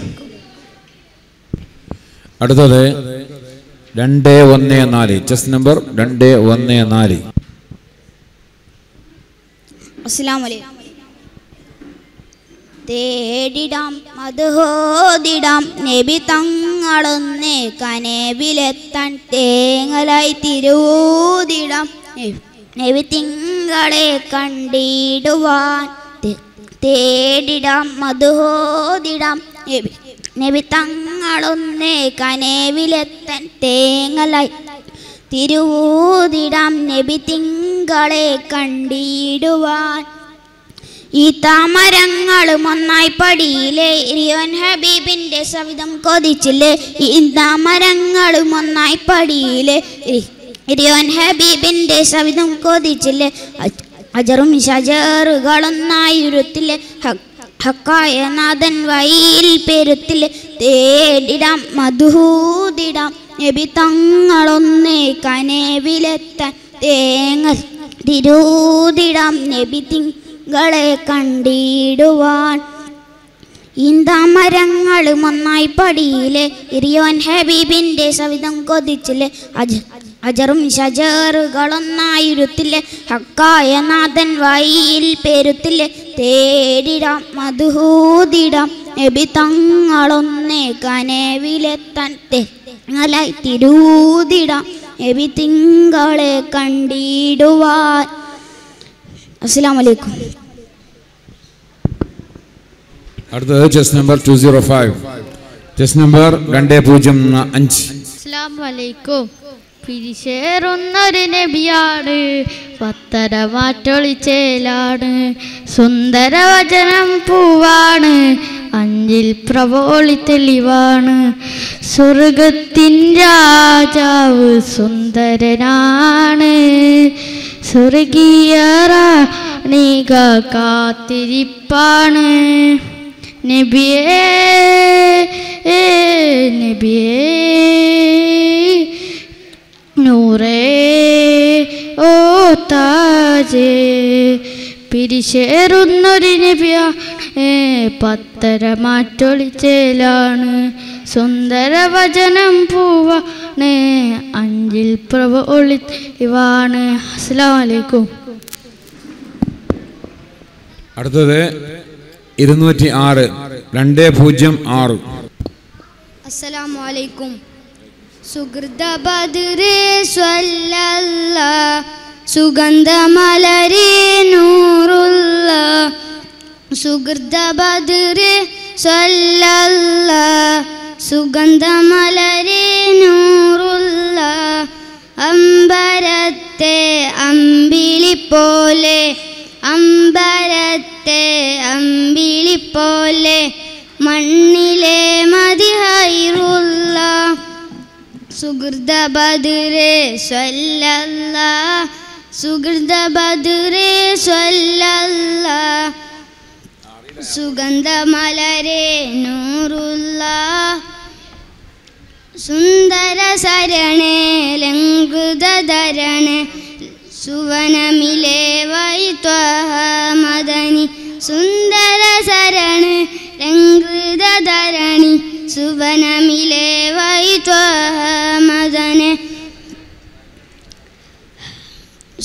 അടുത്തത് രണ്ട് ഒന്ന് നാല് ചെസ് നമ്പർ രണ്ട് ഒന്ന് നാല് അസ്സലാമു അലൈക്കും തേടിടാം മധുഹോദിടാം നബി തങ്ങളൊന്ന് കനവിലെത്താൻ തേങ്ങലായി തിരൂതിടാം നബി തിങ്കളെ കണ്ടിടുവാൻ തേ- തേടിടാം മധുഹോദിടാം നബി നബി തങ്ങളൊന്ന് കനവിലെത്താൻ തേങ്ങലായി തിരുവൂതിടാം നബി തിങ്കളെ കണ്ടിടുവാൻ ഈ താമരങ്ങളും ഒന്നായി പടിയിലെ ഇരിയോൻ ഹബീബിന്റെ സവിധം കൊതിച്ചില്ലേ ഈ താമരങ്ങളും ഒന്നായി പടിയിലെ ഇരി- ഇരിയോൻ ഹബീബിന്റെ സവിധം കൊതിച്ചില്ലേ അജ്- അജറും ഷജറുകളൊന്നായി ഉരുത്തില്ലേ ഹ- ഹക്കായ നാഥൻ വഴിയിൽ പെരുത്തില്ലേ തേടിടാം മധുഹൂതിടാം നബി തങ്ങളൊന്ന് കനവിലെത്താൻ തേങ്ങൽ തിരൂതിടാം നബി തിങ്കളെ കണ്ടിടുവാൻ ഈന്താമരങ്ങളും ഒന്നായി പടിയിലെ ഇരിയോൻ ഹബീബിന്റെ സവിധം കൊതിച്ചില്ലേ അജ അജറും ഷജറുകളൊന്നായിരുത്തില്ലേ ഹക്കായ നാഥൻ വഴിയിൽ പെരുത്തില്ലേ തേടിടാം മധുഹൂതിടാം നബി തങ്ങളൊന്നേ കനവിലെത്താൻ തെങ്ങലായി തിരൂതിടാം നബി തിങ്കളെ കണ്ടിടുവാൻ അസ്സലാമു അലൈക്കും അടുത്തത് chest number two zero five chest number രണ്ട് പൂജ്യം ന- അഞ്ച് അസ്ലാമലൈക്കും പിരിശേറുന്നൊരു നബിയാണ് പത്തര മാറ്റൊളിച്ചേലാണ് സുന്ദരവചനം പൂവാണ് അഞ്ചിൽ പ്രവോളി തെളിവാണ് സ്വർഗത്തിൻ രാജാവ് സുന്ദരനാണ് സ്വർഗീയ റാണിക കാത്തിരിപ്പാണ് നബിയേ ഏ നബിയേ നൂറേ ഓ താജേ പിരിശേറുന്നൊരു നബിയാണ് പത്തര മാറ്റൊളിച്ചേലാണ് സുന്ദര വചനം പൂവാണ് അഞ്ചിൽ പ്രഭ ഒളിവാണ് അസ്സലാമു അലൈക്കും അടുത്തത് ഇരുന്നൂറ്റി ആറ് രണ്ട് പൂജ്യം ആറ് അസ്സലാമു അലൈക്കും സുഹൃത ബദ്രേ സ്വല്ലല്ല സുഗന്ധമലരേ നൂറുള്ള സുഹൃത ബദ്രേ സ്വല്ലല്ല സുഗന്ധമലരേ നൂറുള്ള അമ്പരത്തെ അമ്പിളി പോലെ അമ്പരത്തെ അമ്പിളി പോലെ മണ്ണിലെ മതിഹൈറുള്ള സുഹൃത ബദ്രേ സ്വല്ലല്ല സുഹൃത ബദ്രേ സ്വല്ലല്ല സുഗന്ധമലരെ നൂറുള്ള സുന്ദര സരണേ ലംഘുതരണേ സുവനമിലെ വൈത്വമദനി സുന്ദര സരണ ലംഘൃതരണി സുവനമിലെ വൈത്വമദന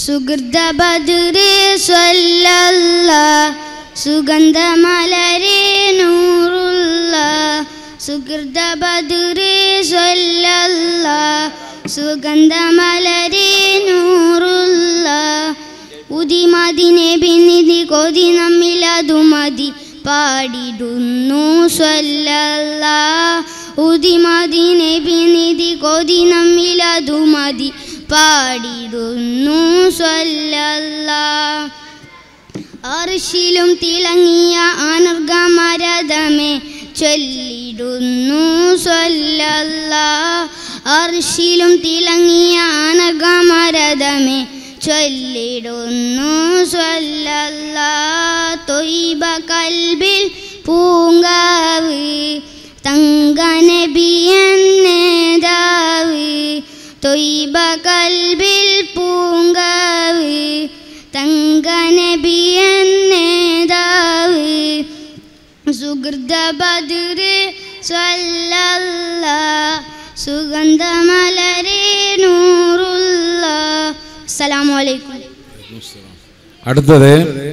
സുഹൃത ബദുരേ സ്വല്ലല്ല സുഗന്ധമലരേ നൂറുള്ള സുഹൃത ബദുരേ സ്വല്ലല്ല സുഗന്ധമലരേ നൂറുള്ള ഉദിമതിനെ ഭിന്നിധി കൊതി നമ്മിലതു മതി പാടിടുന്നു സ്വല്ലല്ല ഉദിമതിനെ ഭിന്നിധി കൊതി നമ്മിലതു മതി പാടിടുന്നു സ്വല്ലല്ല അർഷിലും തിളങ്ങിയ അനർഗമരതമേ ചൊല്ലിടുന്നു സ്വല്ലല്ല അർഷിലും തിളങ്ങിയ അനർഗമരതമേ ചൊല്ലിടുന്നു സ്വല്ലല്ല തൊയ്ബ കൽബിൽ പൂങ്കാവ് തങ്കനബിയന്നേതാവ് തൊയ്ബ കൽബിൽ പൂങ്കാവ് തങ്കനബിയന്നേതാവ് സുഹൃത ബദുര് സ്വല്ലല്ല സുഗന്ധമലരേ നൂറുള്ള അസ്സലാമു അലൈക്കും അടുത്തത്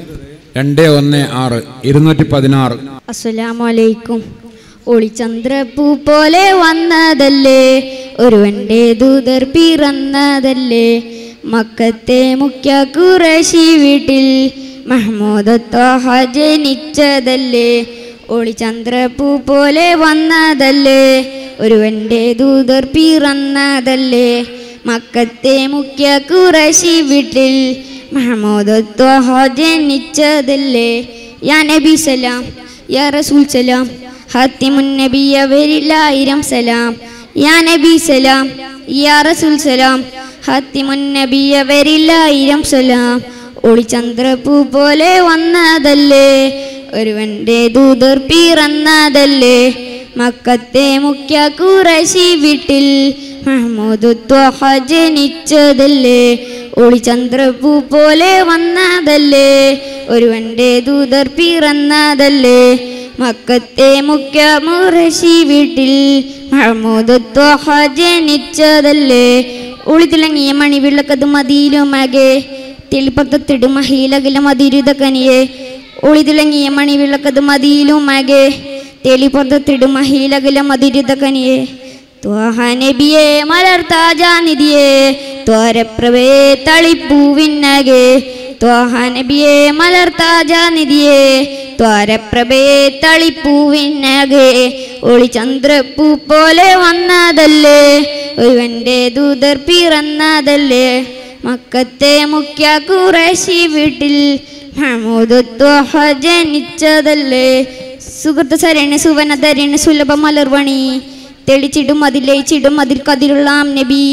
രണ്ട് ഒന്ന് ആറ് ഇരുന്നൂറ്റി പതിനാറ് അസ്സലാമലൈക്കും ഒളിചന്ദ്രപ്പൂ പോലെ വന്നതല്ലേ ഒരുവന്റെ ദൂതർ പിറന്നതല്ലേ മക്കത്തെ മുഖ്യ കുറശി വീട്ടിൽ മഹ്മൂദ് ത്വാഹ ജനിച്ചതല്ലേ ഒളിചന്ദ്രപ്പൂ പോലെ വന്നതല്ലേ ഒരുവന്റെ ദൂതർ പിറന്നതല്ലേ മക്കത്തെ മുഖ്യ കുറശി വീട്ടിൽ മഹമ്മൂദ് ത്വാഹ ജനിച്ചതല്ലേ യാ നബി സലാം യാ റസൂൽ സലാം ഹാത്തിമുൻ നബി അവരിലായിരം സലാം യാ നബി സലാം യാ റസൂൽ സലാം ഹാത്തിമുൻ നബി അവരിലായിരം സലാം ഒളിചന്ദ്രപ്പൂ പോലെ വന്നതല്ലേ ഒരുവന്റെ ദൂതർ പിറന്നതല്ലേ മക്കത്തെ മുഖ്യ കുറശി വീട്ടിൽ മഹമ്മൂദ് ത്വഹ ജനിച്ചതല്ലേ ഒളിചന്ദ്രപ്പൂ പോലെ വന്നതല്ലേ ഒരുവന്റെ ദൂതർ പിറന്നതല്ലേ മക്കത്തെ മുഖ്യ മുറശി വീട്ടിൽ മഹമ്മൂദ് ത്വഹ ജനിച്ചതല്ലേ ഒളിത്തിളങ്ങിയ മണിവിളക്കത് മതിയിലുമകെ തെളിപ്പത്തിടും മഹിലകില മതിരുതക്കനിയെ ഒളിതിളങ്ങിയ മണിവിളക്കത് മതിയിലുമകെ തെളിപ്പത്തിടും മഹിലകില മതിരുതക്കനിയെ ത്വാഹ നബിയെ മലർത്താജാനിധിയെ ത്വരപ്രവേ തളിപ്പൂവിന്നകെ ത്വാഹ നബിയെ മലർത്താജാനിധിയെ ത്വരപ്രഭേ തളിപ്പൂവിന്നകെ ഒളിചന്ദ്രപ്പൂ പോലെ വന്നതല്ലേ ഒരുവന്റെ ദൂതർ പിറന്നതല്ലേ മക്കത്തെ മുഖ്യ കുറശി വീട്ടിൽ മഹമൂദ് ത്വഹ ജനിച്ചതല്ലേ സുഹൃത്ത് സരണി സുവന ധരണി സുലഭ മലർവണി തെളിച്ചിടും അതിലയിച്ചിടും അതിൽ കതിരുള്ള നബി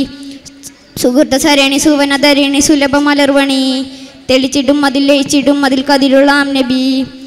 സുഹൃത്ത സരണി സുവന ധരണി സുലഭ മലർവണി തെളിച്ചിടും അതിൽ ലയിച്ചിടും അതിൽ കതിരുള്ള നബി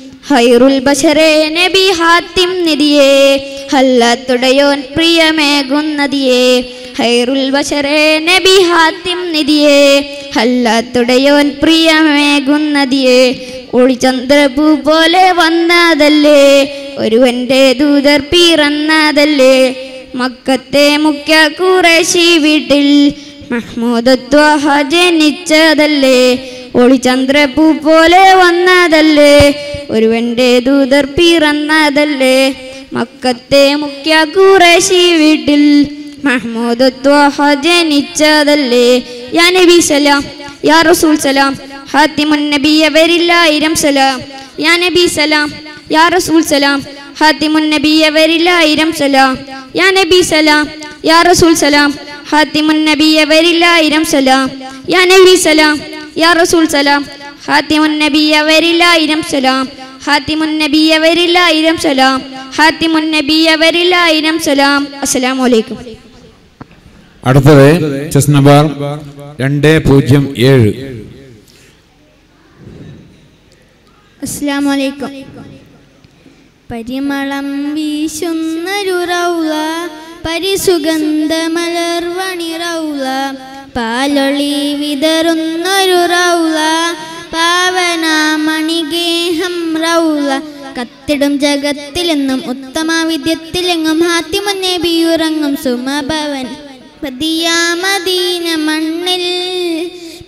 ഹൈറുൽ ബഷറേ നബി ഹാത്തിം നിധിയേ ഹല്ലത്തുടയോൻ പ്രിയമേകുന്നതിയേ ഹൈറുൽ ബഷറേ നബി ഹാത്തിം നിധിയേ ഹല്ലത്തുടയോൻ പ്രിയമേകുന്നതിയേ ഒളിചന്ദ്രപൂ പോലെ വന്നതല്ലേ ഒരുവന്റെ ദൂതർ പിറന്നതല്ലേ മക്കത്തെ മുഖ്യ കുറശി വീട്ടിൽ മഹ്മൂദ് ത്വഹ ജനിച്ചതല്ലേ ഒളിചന്ദ്രപൂ പോലെ വന്നതല്ലേ ഒരുവന്റെ ദൂതർ പിറന്നതല്ലേ മക്കത്തെ മുഖ്യ കുറശി വീട്ടിൽ മഹ്മൂദ് ത്വഹ ജനിച്ചതല്ലേ യാ നബി സലാം യാ റസൂൽ സലാം ഹാത്തിമുൻ നബി അവരില്ലായിരം സലാം യാ നബി സലാം യാ റസൂൽ സലാം ഹാത്തിമുൻ നബി അവരില്ലായിരം സലാം യാ നബി സലാം യാ റസൂൽ സലാം ഹാത്തിമുൻ നബി അവരില്ലായിരം സലാം യാ നബി സലാം യാ റസൂൽ സലാം ഹാത്തിമുൻ നബി അവരില്ലായിരം സലാം ഹാത്തിമുൻ നബി അവരില്ലായിരം സലാം ഹാത്തിമുൻ നബി അവരില്ലായിരം സലാം അസ്സലാമു അലൈക്കും അടുത്തത് ചെസ് നമ്പർ രണ്ട് പൂജ്യം ഏഴ് അസ്സാം വലൈക്കും പരിമളം വീശുന്നൊരു റൗള പരിസുഗന്ധമലർവണി റൗള പാലൊളി വിതറുന്നൊരു റൗള പാവന മണിഗേഹം റൗള കത്തിടും ജഗത്തിലെന്നും ഉത്തമ വിദ്യത്തിലെങ്ങും ഹാത്തിമുന്നേ ബിയുറങ്ങും സുമഭവൻ പതിയാമദീന മണ്ണിൽ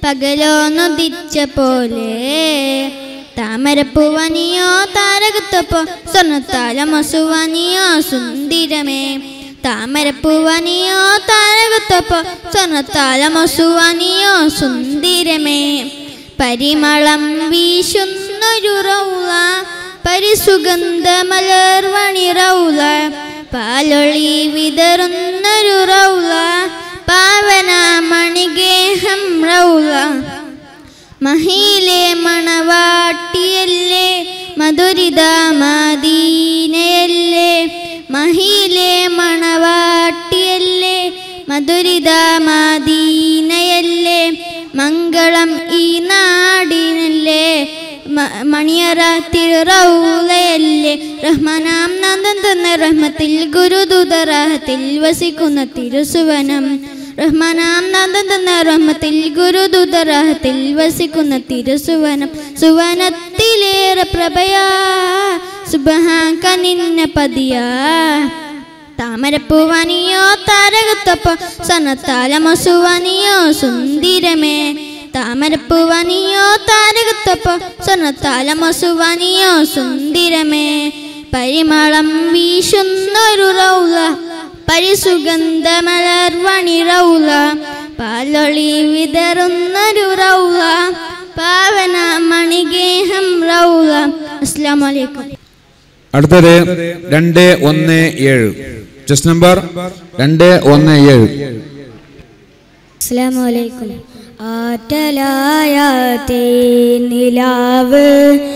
പകലോന്നുദിച്ച പോലെ താമരപ്പൂവനിയോ താരകത്തപ്പോ സ്വർണ്ണത്താലമസുവനിയോ സുന്ദിരമേ താമരപ്പൂവനിയോ താരകത്തപ്പോ സ്വർണ്ണത്താലമസുവനിയോ സുന്ദിരമേ പരിമളം വീശുന്നൊരു റൗള പരിസുഗന്ധ മലർവണി റൗള പാലൊളി വിതറുന്നൊരു റൗള പാവന മണിഗേഹം റൗള മഹിയിലെ മണവാട്ടിയല്ലേ മധുരിത മദീനയല്ലേ മഹിയിലെ മണവാട്ടിയല്ലേ മധുരിത മദീനയല്ലേ മംഗളം ഈ നാടിനല്ലേ മ- മണിയറ തിരുറൗലയല്ലേ റഹ്മാനാം നന്ദൻ തന്ന റഹ്മത്തിൽ ഗുരുദൂതറാഹത്തിൽ വസിക്കുന്ന തിരുസുവനം റഹ്മാനാം നന്ദൻ തന്ന റഹ്മത്തിൽ ഗുരുദൂതറാഹത്തിൽ വസിക്കുന്ന തിരുസുവനം സുവനത്തിലേറെ പ്രഭയാ സുബഹാക്ക നിന്ന പതിയാ താമരപ്പൂവനിയോ താരകത്തപ്പോ സനത്താലമസുവനിയോ സുന്ദിരമേ താമരപ്പൂവനിയോ താരകത്തപ്പോ സ്വർണ്ണത്താലമസുവനിയോ സുന്ദിരമേ പരിമളം വീശുന്നൊരു റൗല പരിസുഗന്ധ മലർവണി റൗല പാലൊളി വിതറുന്നൊരു റൗല പാവന മണിഗേഹം റൗല അസ്സാം വലൈക്കും അടുത്തത് രണ്ട് ഒന്ന് ഏഴ് ചെസ് നമ്പർ രണ്ട് ഒന്ന് ഏഴ് അസ്സലാമലൈക്കും ആറ്റലായ തേനിലാവ്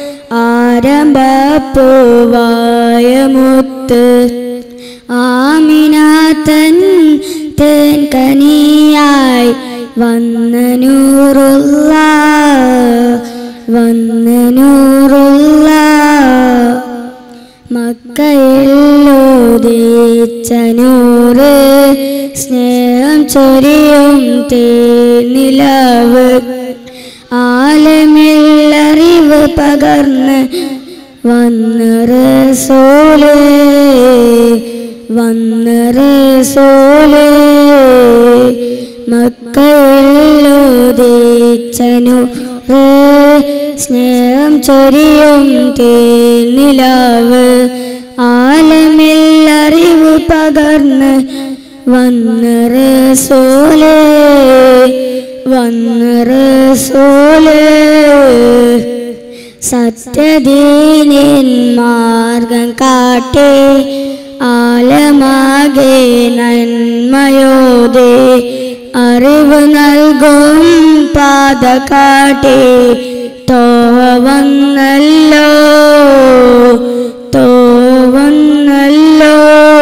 ആരംഭപ്പൂവായ മുത്ത് ആമിനാത്തൻ തേൻ കനിയായി വന്ന നൂറുള്ള വന്ന നൂറുള്ള മക്കയിലോദിച്ചനൂറ് സ്നേഹം ചൊരിയും തേനിലാവ് ആലമില്ലറിവ് പകർന്ന് വന്ന് റസൂല് വന്ന് റസൂല് മക്കയിലോദിച്ചനൂറ് സ്നേഹം ചൊരിയും തേനിലാവ് ആലമില്ലറിവ് പകർന്ന് വന്ന് റസൂല് വന്ന് റസൂല് സത്യദീനിൻ മാർഗം കാട്ടി ആലമാകെ നന്മയോടെ അറിവ് നൽകും പാത കാട്ടി തോവന്നല്ലോ തോവന്നല്ലോ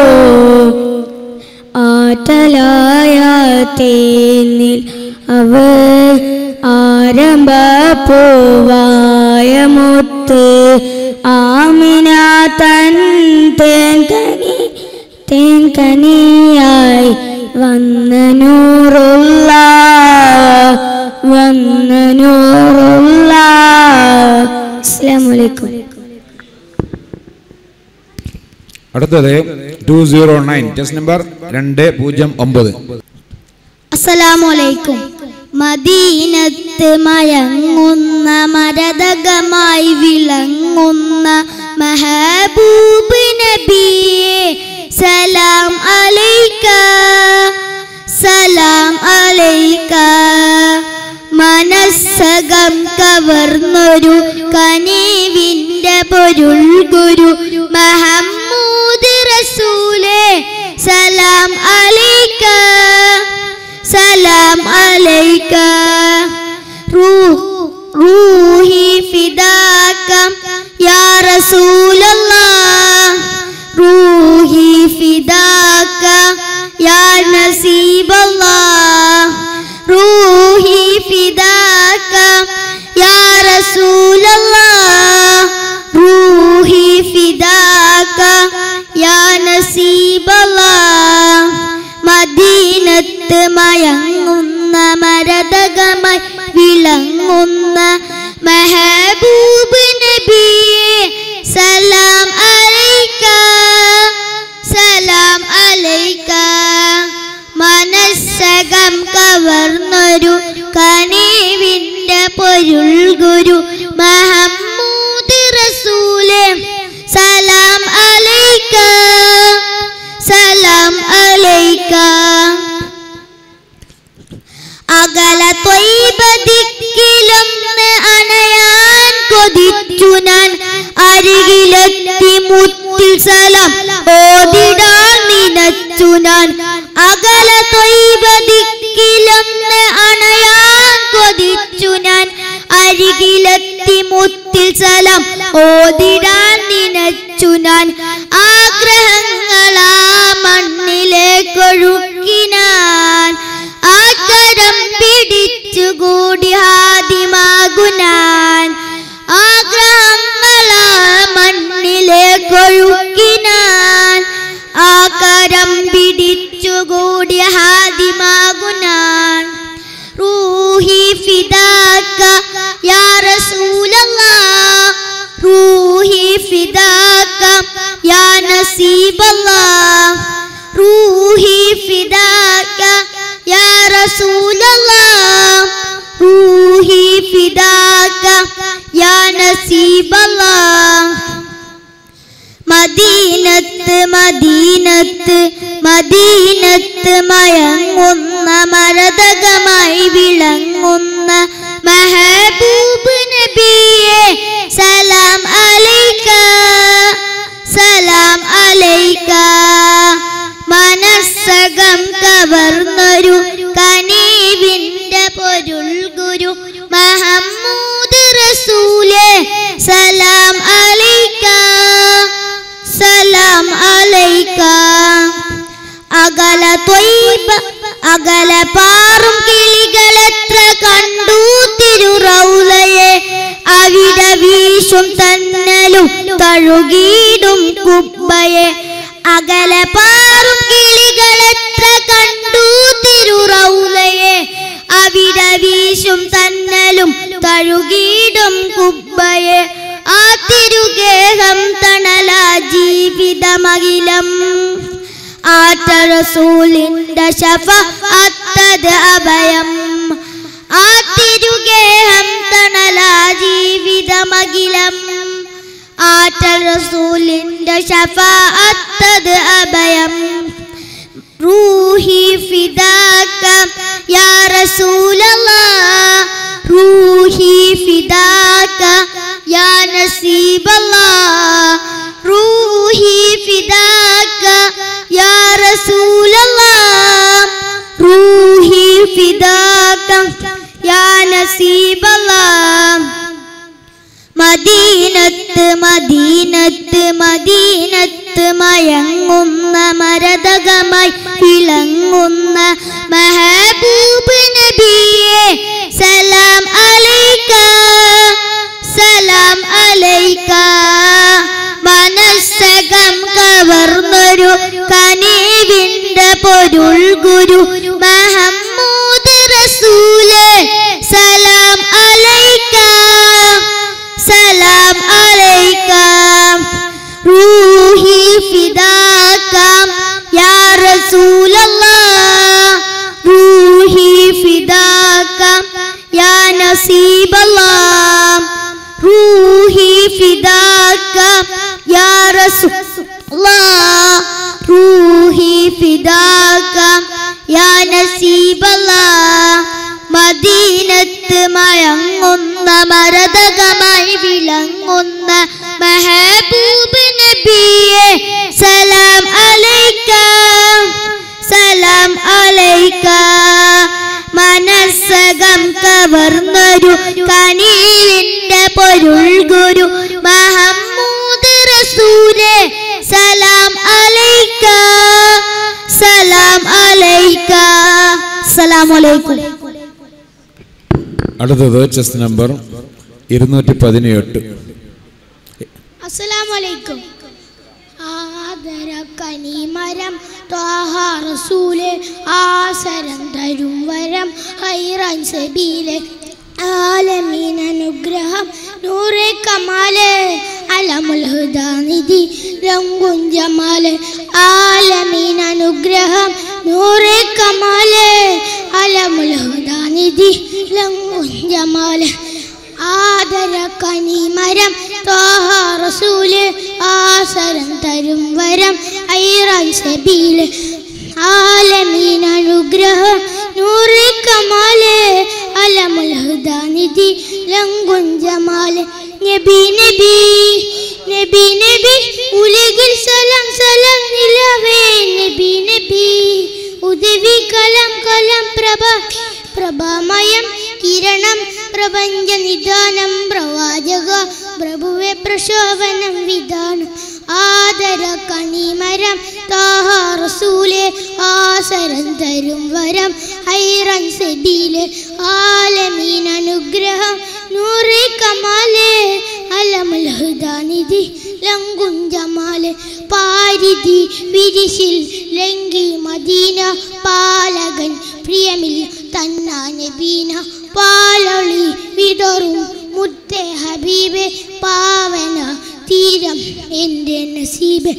ആറ്റലായ തേനിൽ അവ ആരംഭ പൂവായ മുത്ത് ആമിന തൻ തേങ്കനി തേങ്കനിയായി വന്ന നൂറുള്ള വന്ന നൂറുള്ള അസ്സലാമലൈക്കും അടുത്തത് two zero nine chest number രണ്ട് പൂജ്യം ഒമ്പത് അസ്സലാമലൈക്കും മദീനത്ത് മയങ്ങുന്ന മരതകമായി വിളങ്ങുന്ന മഹബൂബ് നബിയെ സലാം അലൈക്ക സലാം അലൈക്ക മനസ്സകം കവർന്നൊരു കനീവിന്റെ പൊരുൾ ഗുരു മഹമ്മൂദ് റസൂലേ സലാം അലൈക്ക സലാം അലൈക്ക റൂഹ് റൂഹി ഫിദാക യാ റസൂലല്ലാഹ് റൂഹി ഫിദാക യാ നസീബല്ലാഹ് റൂഹി ഫിദാക യാ റസൂലല്ലാഹ് റൂഹി ഫിദാക യാ നസീബല്ലാഹ് മദീനത്ത് മയങ്ങുന്ന മരതകമായി വിളങ്ങുന്ന മെഹബൂബ് നബിയെ സലാം അലൈക്ക സലാം അലൈക്ക മനസ്സകം കവർന്നൊരു കനീവി കൊതിച്ചു ഞാൻ അരികിലെത്തി മുത്തിൽ സലാം ഓതിടാൻ നിനച്ചു ഞാൻ അകല തൊയ്ബദിക്കിലൊന്ന് അണയാൻ കൊതിച്ചു ഞാൻ അരികിലെത്തി മുത്തിൽ സലാം ഓതിടാൻ നിനച്ചു ഞാൻ ആഗ്രഹങ്ങളാ മണ്ണിലേക്കൊഴുക്കി ഞാൻ ആകരം പിടിച്ചുകൂടി ആദിമാകുനാൻ ആഗ്രഹങ്ങളാ മണ്ണിലേക്കൊഴുക്കി ഞാൻ ആകരം പിടിച്ചുകൂടി ഹാദിമാകുനാൻ റൂഹി ഫിദാക്ക യാ റസൂലല്ലാഹ് റൂഹി ഫിദാക്ക യാ നസീബല്ലാഹ് റൂഹി ഫിദാക്ക യാ റസൂലല്ലാഹ് റൂഹി ഫിദാക്ക യാ നസീബല്ലാഹ് മദീനത്ത് മദീനത്ത് മദീനത്ത് മയങ്ങുന്ന മരതകമായി വിളങ്ങുന്ന മെഹബൂബ് നബിയെ സലാം അലൈക്ക സലാം അലൈക്ക മനസ്സകം കവർന്നൊരു കനീവിന്റെ പൊരുൾ ഗുരു മഹമ്മൂദ് റസൂലെ സലാം അലൈക്ക സലാം അലൈക്ക അകല ത്വയ്ബ അകല പാറും കിളികളെത്ര കണ്ടു തിരുറൗലയെ അവിടെ വീശും തന്നലും തഴുകിയിടും കുബ്ബയെ അകല പാറും കിളികളെത്ര കണ്ടു തിരുറൗലയെ അവിടെ വീശും തന്നലും തഴുകിയിടും കുബ്ബയെ ആ തിരുഗേഹം തണല ജീവിതമകിലം ആറ്റ റസൂലിന്റെ ശഫ അത്തത് അഭയം ആ തിരുഗേഹം തണല ജീവിതമകിലം ആറ്റ റസൂലിന്റെ ശഫ അത്തത് അഭയം റൂഹി ഫിദാക്ക യാ റസൂലല്ലാഹ് റൂഹി ഫിദാക്ക യാ നസീബല്ലാഹ് റൂഹി ഫിദാക്ക യാ റസൂലല്ലാഹ് റൂഹി ഫിദാക്ക യാ നസീബല്ലാഹ് മദീനത്ത് മദീനത്ത് മദീനത്ത് മയങ്ങുന്ന മരതകമായി വിളങ്ങുന്ന മെഹബൂബ് നബിയെ സലാം അലൈക്ക സലാം അലൈക്ക മനസ്സകം കവർന്നൊരു കനീവിന്റെ പൊരുൾ ഗുരു മഹമ്മൂദ് റസൂലെ സലാം അലൈക്ക സലാം അലൈക്ക റൂഹി ഫിദാക്ക യാ റസൂലല്ലാഹ് റൂഹി ഫിദാക്ക യാ നസീബല്ലാഹ് റൂഹി ഫിദാക്ക യാ റസൂലല്ലാഹ് റൂഹി ഫിദാക്ക യാ നസീബല്ലാഹ് മദീനത്ത് മയങ്ങുന്ന മരതകമായി വിളങ്ങുന്ന മെഹബൂബ് നബിയെ സലാം അലൈക്ക സലാം അലൈക്ക മനസ്സകം കവർന്നൊരു കനീവിന്റെ പൊരുൾ ഗുരു മഹമ്മൂദ് റസൂലെ സലാം അലൈക്ക സലാം അലൈക്ക സലാം അലൈക്കും അടുത്തത് ചെസ് നമ്പർ ഇരുന്നൂറ്റി പതിനെട്ട് അസ്സലാമലൈക്കും ആദര കനിമരം ത്വാഹ റസൂലെ ആസരം തരും വരം ഹൈറൻ സബീലെ ആലമീൻ അനുഗ്രഹം നൂറെ കമാല് അലമുൽ ഹുദാനിധി രംഗുൻ ജമാല് ആലമീൻ അനുഗ്രഹം നൂറെ കമാല് അലമുൽ ഹുദാനിധി രംഗുൻ ജമാല് ആദര കനിമരം ത്വാഹ റസൂല് ആസരം തരും വരം ഐറാൻ സബീല് ആലമീൻ അനുഗ്രഹം നൂറ് കമാല് അലമുൽ ഹുദാനിധി ലങ്കുൻ ജമാല് നബി നബി നബി നബി ഉലകിൽ സലാം സലാം നിലവേ നബി നബി ഉദവി കലം കലം പ്രഭ പ്രഭാമയം കിരണം പ്രപഞ്ച നിദാനം പ്രവാചക പ്രഭുവെ പ്രശോഭനം വിധാനം ആദര കണിമരം താഹ റസൂലെ ആസരം തരും വരം ഹൈറൻ സെബീലെ ആലമീൻ അനുഗ്രഹം നൂറെ കമാലെ അലമുൽ ഹുദാനിധി ലങ്കും ജമാലെ പാരിധി വിരിശിൽ ലങ്കി മദീന പാലകൻ പ്രിയമിൽ തന്നാ നബീന പാലൊളി വിതറും മുത്തേ ഹബീബെ പാവന തീരം എൻ്റെ നസീബെ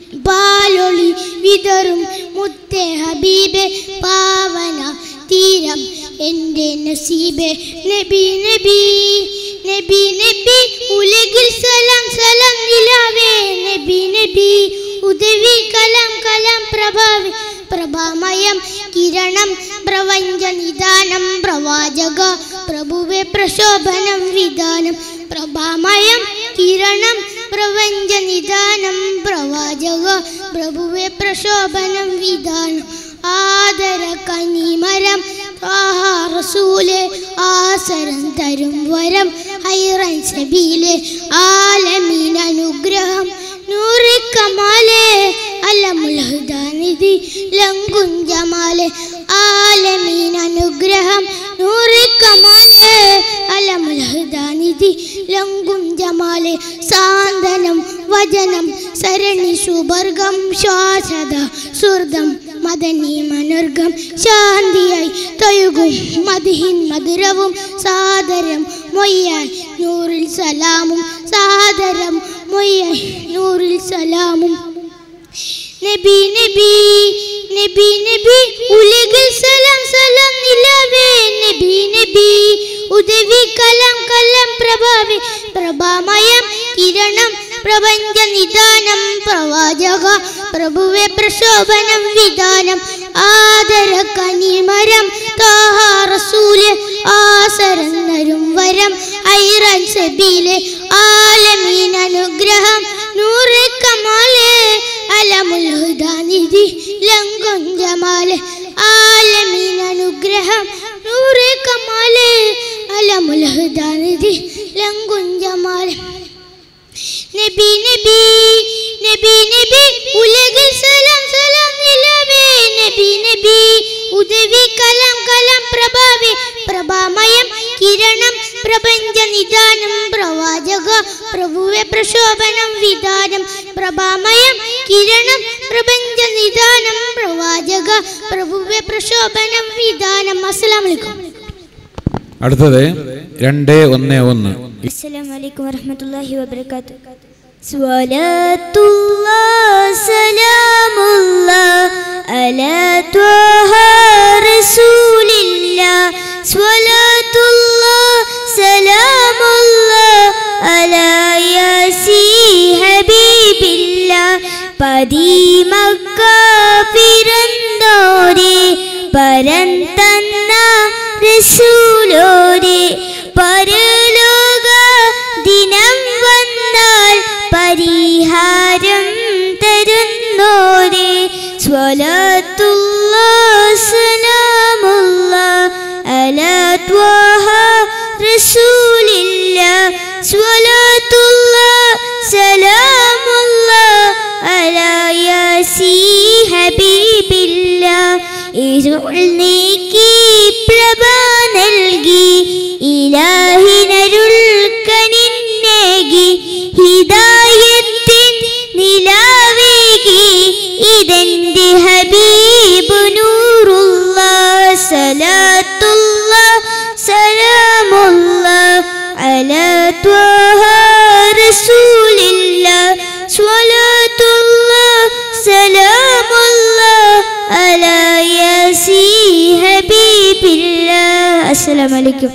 പാലൊളി വിതറും മുത്തേ ഹബീബെ പാവന തീരം എൻ്റെ നസീബെ നബി നബി നബി നബി ഉലകിൽ സലാം സലാം നിലാവേ നബി നബി ഉദവി കലാം കലാം പ്രഭാവി പ്രഭാമയം കിരണം പ്രപഞ്ച നിദാനം പ്രവാചക പ്രഭുവെ പ്രശോഭനം വിധാനം പ്രഭാമയം കിരണം പ്രപഞ്ച നിദാനം പ്രവാചക പ്രഭുവെ പ്രശോഭനം വിധാനം ആദര കനിമരം ആഹാ റസൂലെ ആസരം തരും വരം ഹൈറൻ സബീലെ ആലമീൻ അനുഗ്രഹം നൂറി കമാലെ അലമുൽ ഹുദാനിധി ലങ്കുൻ ജമാലെ ആലമീൻ അനുഗ്രഹം നൂറി കമാലെ അലമുൽ ഹുദാനിധി ലങ്കും ജമാലെ സാന്ത്വനം വചനം സരണി സുബർഗം ശ്വാസത സുർദം മദനി മനർഗം ശാന്തിയായി തൊഴുകും മതിഹിൻ മധുരവും സാദരം മൊയ്യായി നൂറിൽ സലാമും സാദരം മൊയ്യായി നൂറിൽ സലാമും നബി നബി നബി നബി ഉലകിൽ സലാം സലാം നിലവേ നബി നബി ഉദവി കലം കലം പ്രഭാവി പ്രഭാമയം കിരണം പ്രപഞ്ച നിദാനം പ്രവാചക പ്രഭുവെ പ്രശോഭനം വിധാനം ആദര കനിമരം താഹ റസൂല് ആസരം നരും വരം ഐറൻ സബീലെ ആലമീൻ അനുഗ്രഹം നൂറെ കമാലെ അലമുൽ ഹുദാനിധി ലങ്കും ജമാലെ ആലമീൻ അനുഗ്രഹം നൂറെ കമാലെ അലമുൽ ഹുദാനിധി ലങ്കും ജമാലെ നബി നബി നബി നബി ഉലകിൽ സലാം സലാം നിലവേ നബി നബി ഉദവി കലാം കലാം പ്രഭാവി പ്രഭാമയം കിരണം പ്രപഞ്ച നിദാനം പ്രവാചക പ്രഭുവെ പ്രശോഭനം വിധാനം പ്രഭാമയം കിരണം പ്രപഞ്ച നിദാനം പ്രവാചക പ്രഭുവെ പ്രശോഭനം വിധാനം അസ്സലാം വലൈക്കും അടുത്തത് രണ്ട് ഒന്ന് ഒന്ന് السلام عليكم ورحمة الله وبركاته صلاة الله سلام الله على طه رسول الله صلاة الله سلام الله على ياسين حبيب الله പതിമക്ക പിറന്നോരെ പരൻ തന്ന റസൂലോരെ പരലോക ദിനം വന്നാൽ പരിഹാരം തരുന്നോരെ സ്വലത്തുള്ള സലാമുള്ള അലാ ത്വഹ റസൂലില്ല സ്വലത്തുള്ള സലാമുള്ള അലാ യാസീ ഹബീബില്ല ഇരുൾ നീക്കി പ്രഭ നൽകി ഇലാഹിനരുൾ കനിന്നേകി ഹിദായത്തിൻ നിലാവേകി ഇതെന്റെ ഹബീബ് നൂറുള്ള സലാത്തുള്ള സലാമുള്ള അലാ ത്വഹ റസൂലില്ല സ്വലാത്തുള്ള സലാമുള്ള അലാ യാസീ ഹബീബില്ല അസ്സലാമു അലൈക്കും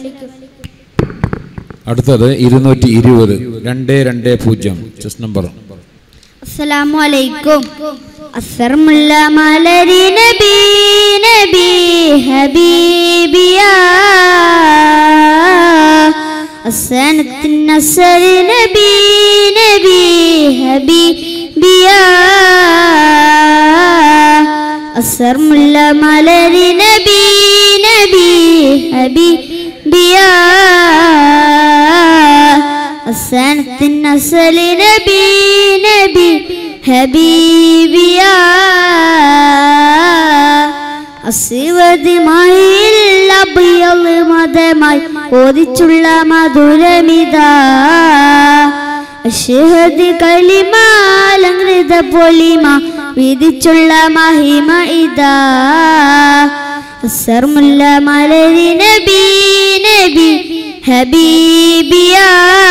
അടുത്തത് ഇരുന്നൂറ്റി ഇരുപത് രണ്ട് രണ്ട് പൂജ്യം ചെസ് നമ്പർ അസ്സലാമു അലൈക്കും അസർമുള്ള മലരി നബി നബി ഹബീബിയ അസനത്തിൻ നസർ നബി നബി ഹബീബിയാ അസർ മുല്ല മലരി നബി നബി ഹബീബിയാ അസനത്തിൻ നസർ നബി നബി ഹബീബിയാ അസിവത് മയിൽ അബിയൽ മതമായി ഓദിച്ചുള്ള മധുരമിതാ അഷഹദ് കലിമാലങ്കൃത പൊലിമ വിധിച്ചുള്ള മഹിമ ഇതാ സർമുല്ല മലരി നബി നബി ഹബീബിയാ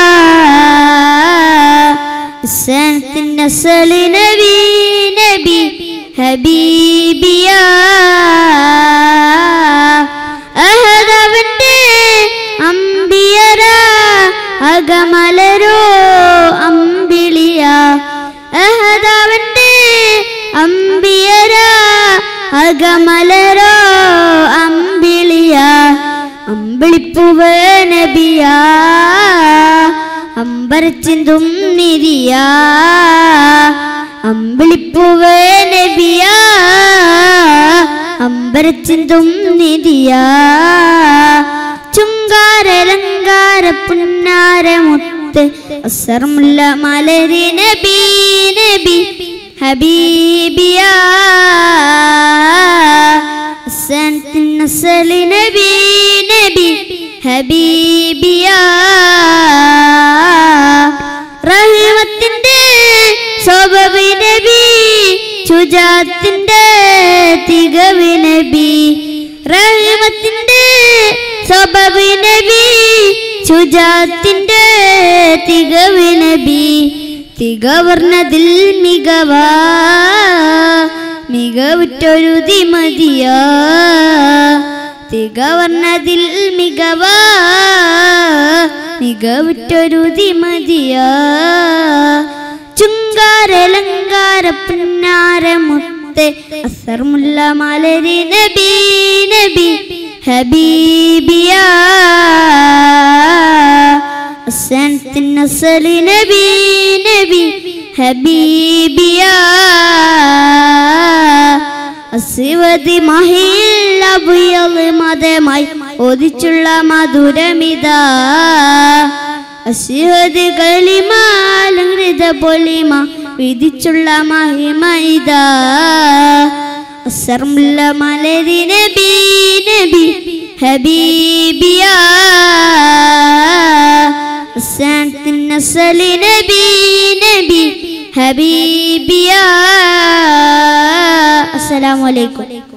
സനത്തിൻ നസൽ നബി നബി ഹബീബിയാ അഹദവന്റെ അമ്പിയര അകമലരോ അമ്പിളിയ അഹദവന്റെ അമ്പിയര അകമലരോ അമ്പിളിയ അമ്പിളിപ്പുവ നബിയ അമ്പരച്ചിന്തും നിരിയ അമ്പിളിപ്പുവ നബിയ അമ്പരച്ചിന്തും നിരിയ ചുങ്കാരലങ്കാര പുന്നാരമുത്ത് അസർമുല്ല മലരി നബി നബി ഹബീബിയ അസനത്തിൻ നസലി നബി നബി ഹബീബിയ റഹ്മത്തിന്റെ സ്വഭവി നബി ചുജാത്തിന്റെ തികവി നബി റഹ്മത്തിന്റെ സ്വഭവി നബി ചുജാത്തിന്റെ തികവി നബി തികവർണതിൽ മികവാ മികവുറ്റൊരു ദിമതിയാ തികവർണതിൽ മികവാ മികവുറ്റൊരു ദിമതിയാ ചുങ്കാരലങ്കാര പുന്നാരമുത്ത് അസർമുല്ല മലരി നബി നബി ഹബീബിയാ അസനത്തിൻ നസലി നബി നബി ഹബീബിയാ അസിവതി മഹിൽ അബുയൽ മതമായി ഒതിച്ചുള്ള മധുരമിതാ അസിഹത് കളിമാലങ്കൃത പൊലിമ വിധിച്ചുള്ള മഹിമ ഇതാ അസർമുല്ല മലരി നബി നബി ഹബീബിയാ അസനത്തിൻ നസലി നബി നബി ഹബീബിയാ അസ്സലാമു അലൈക്കും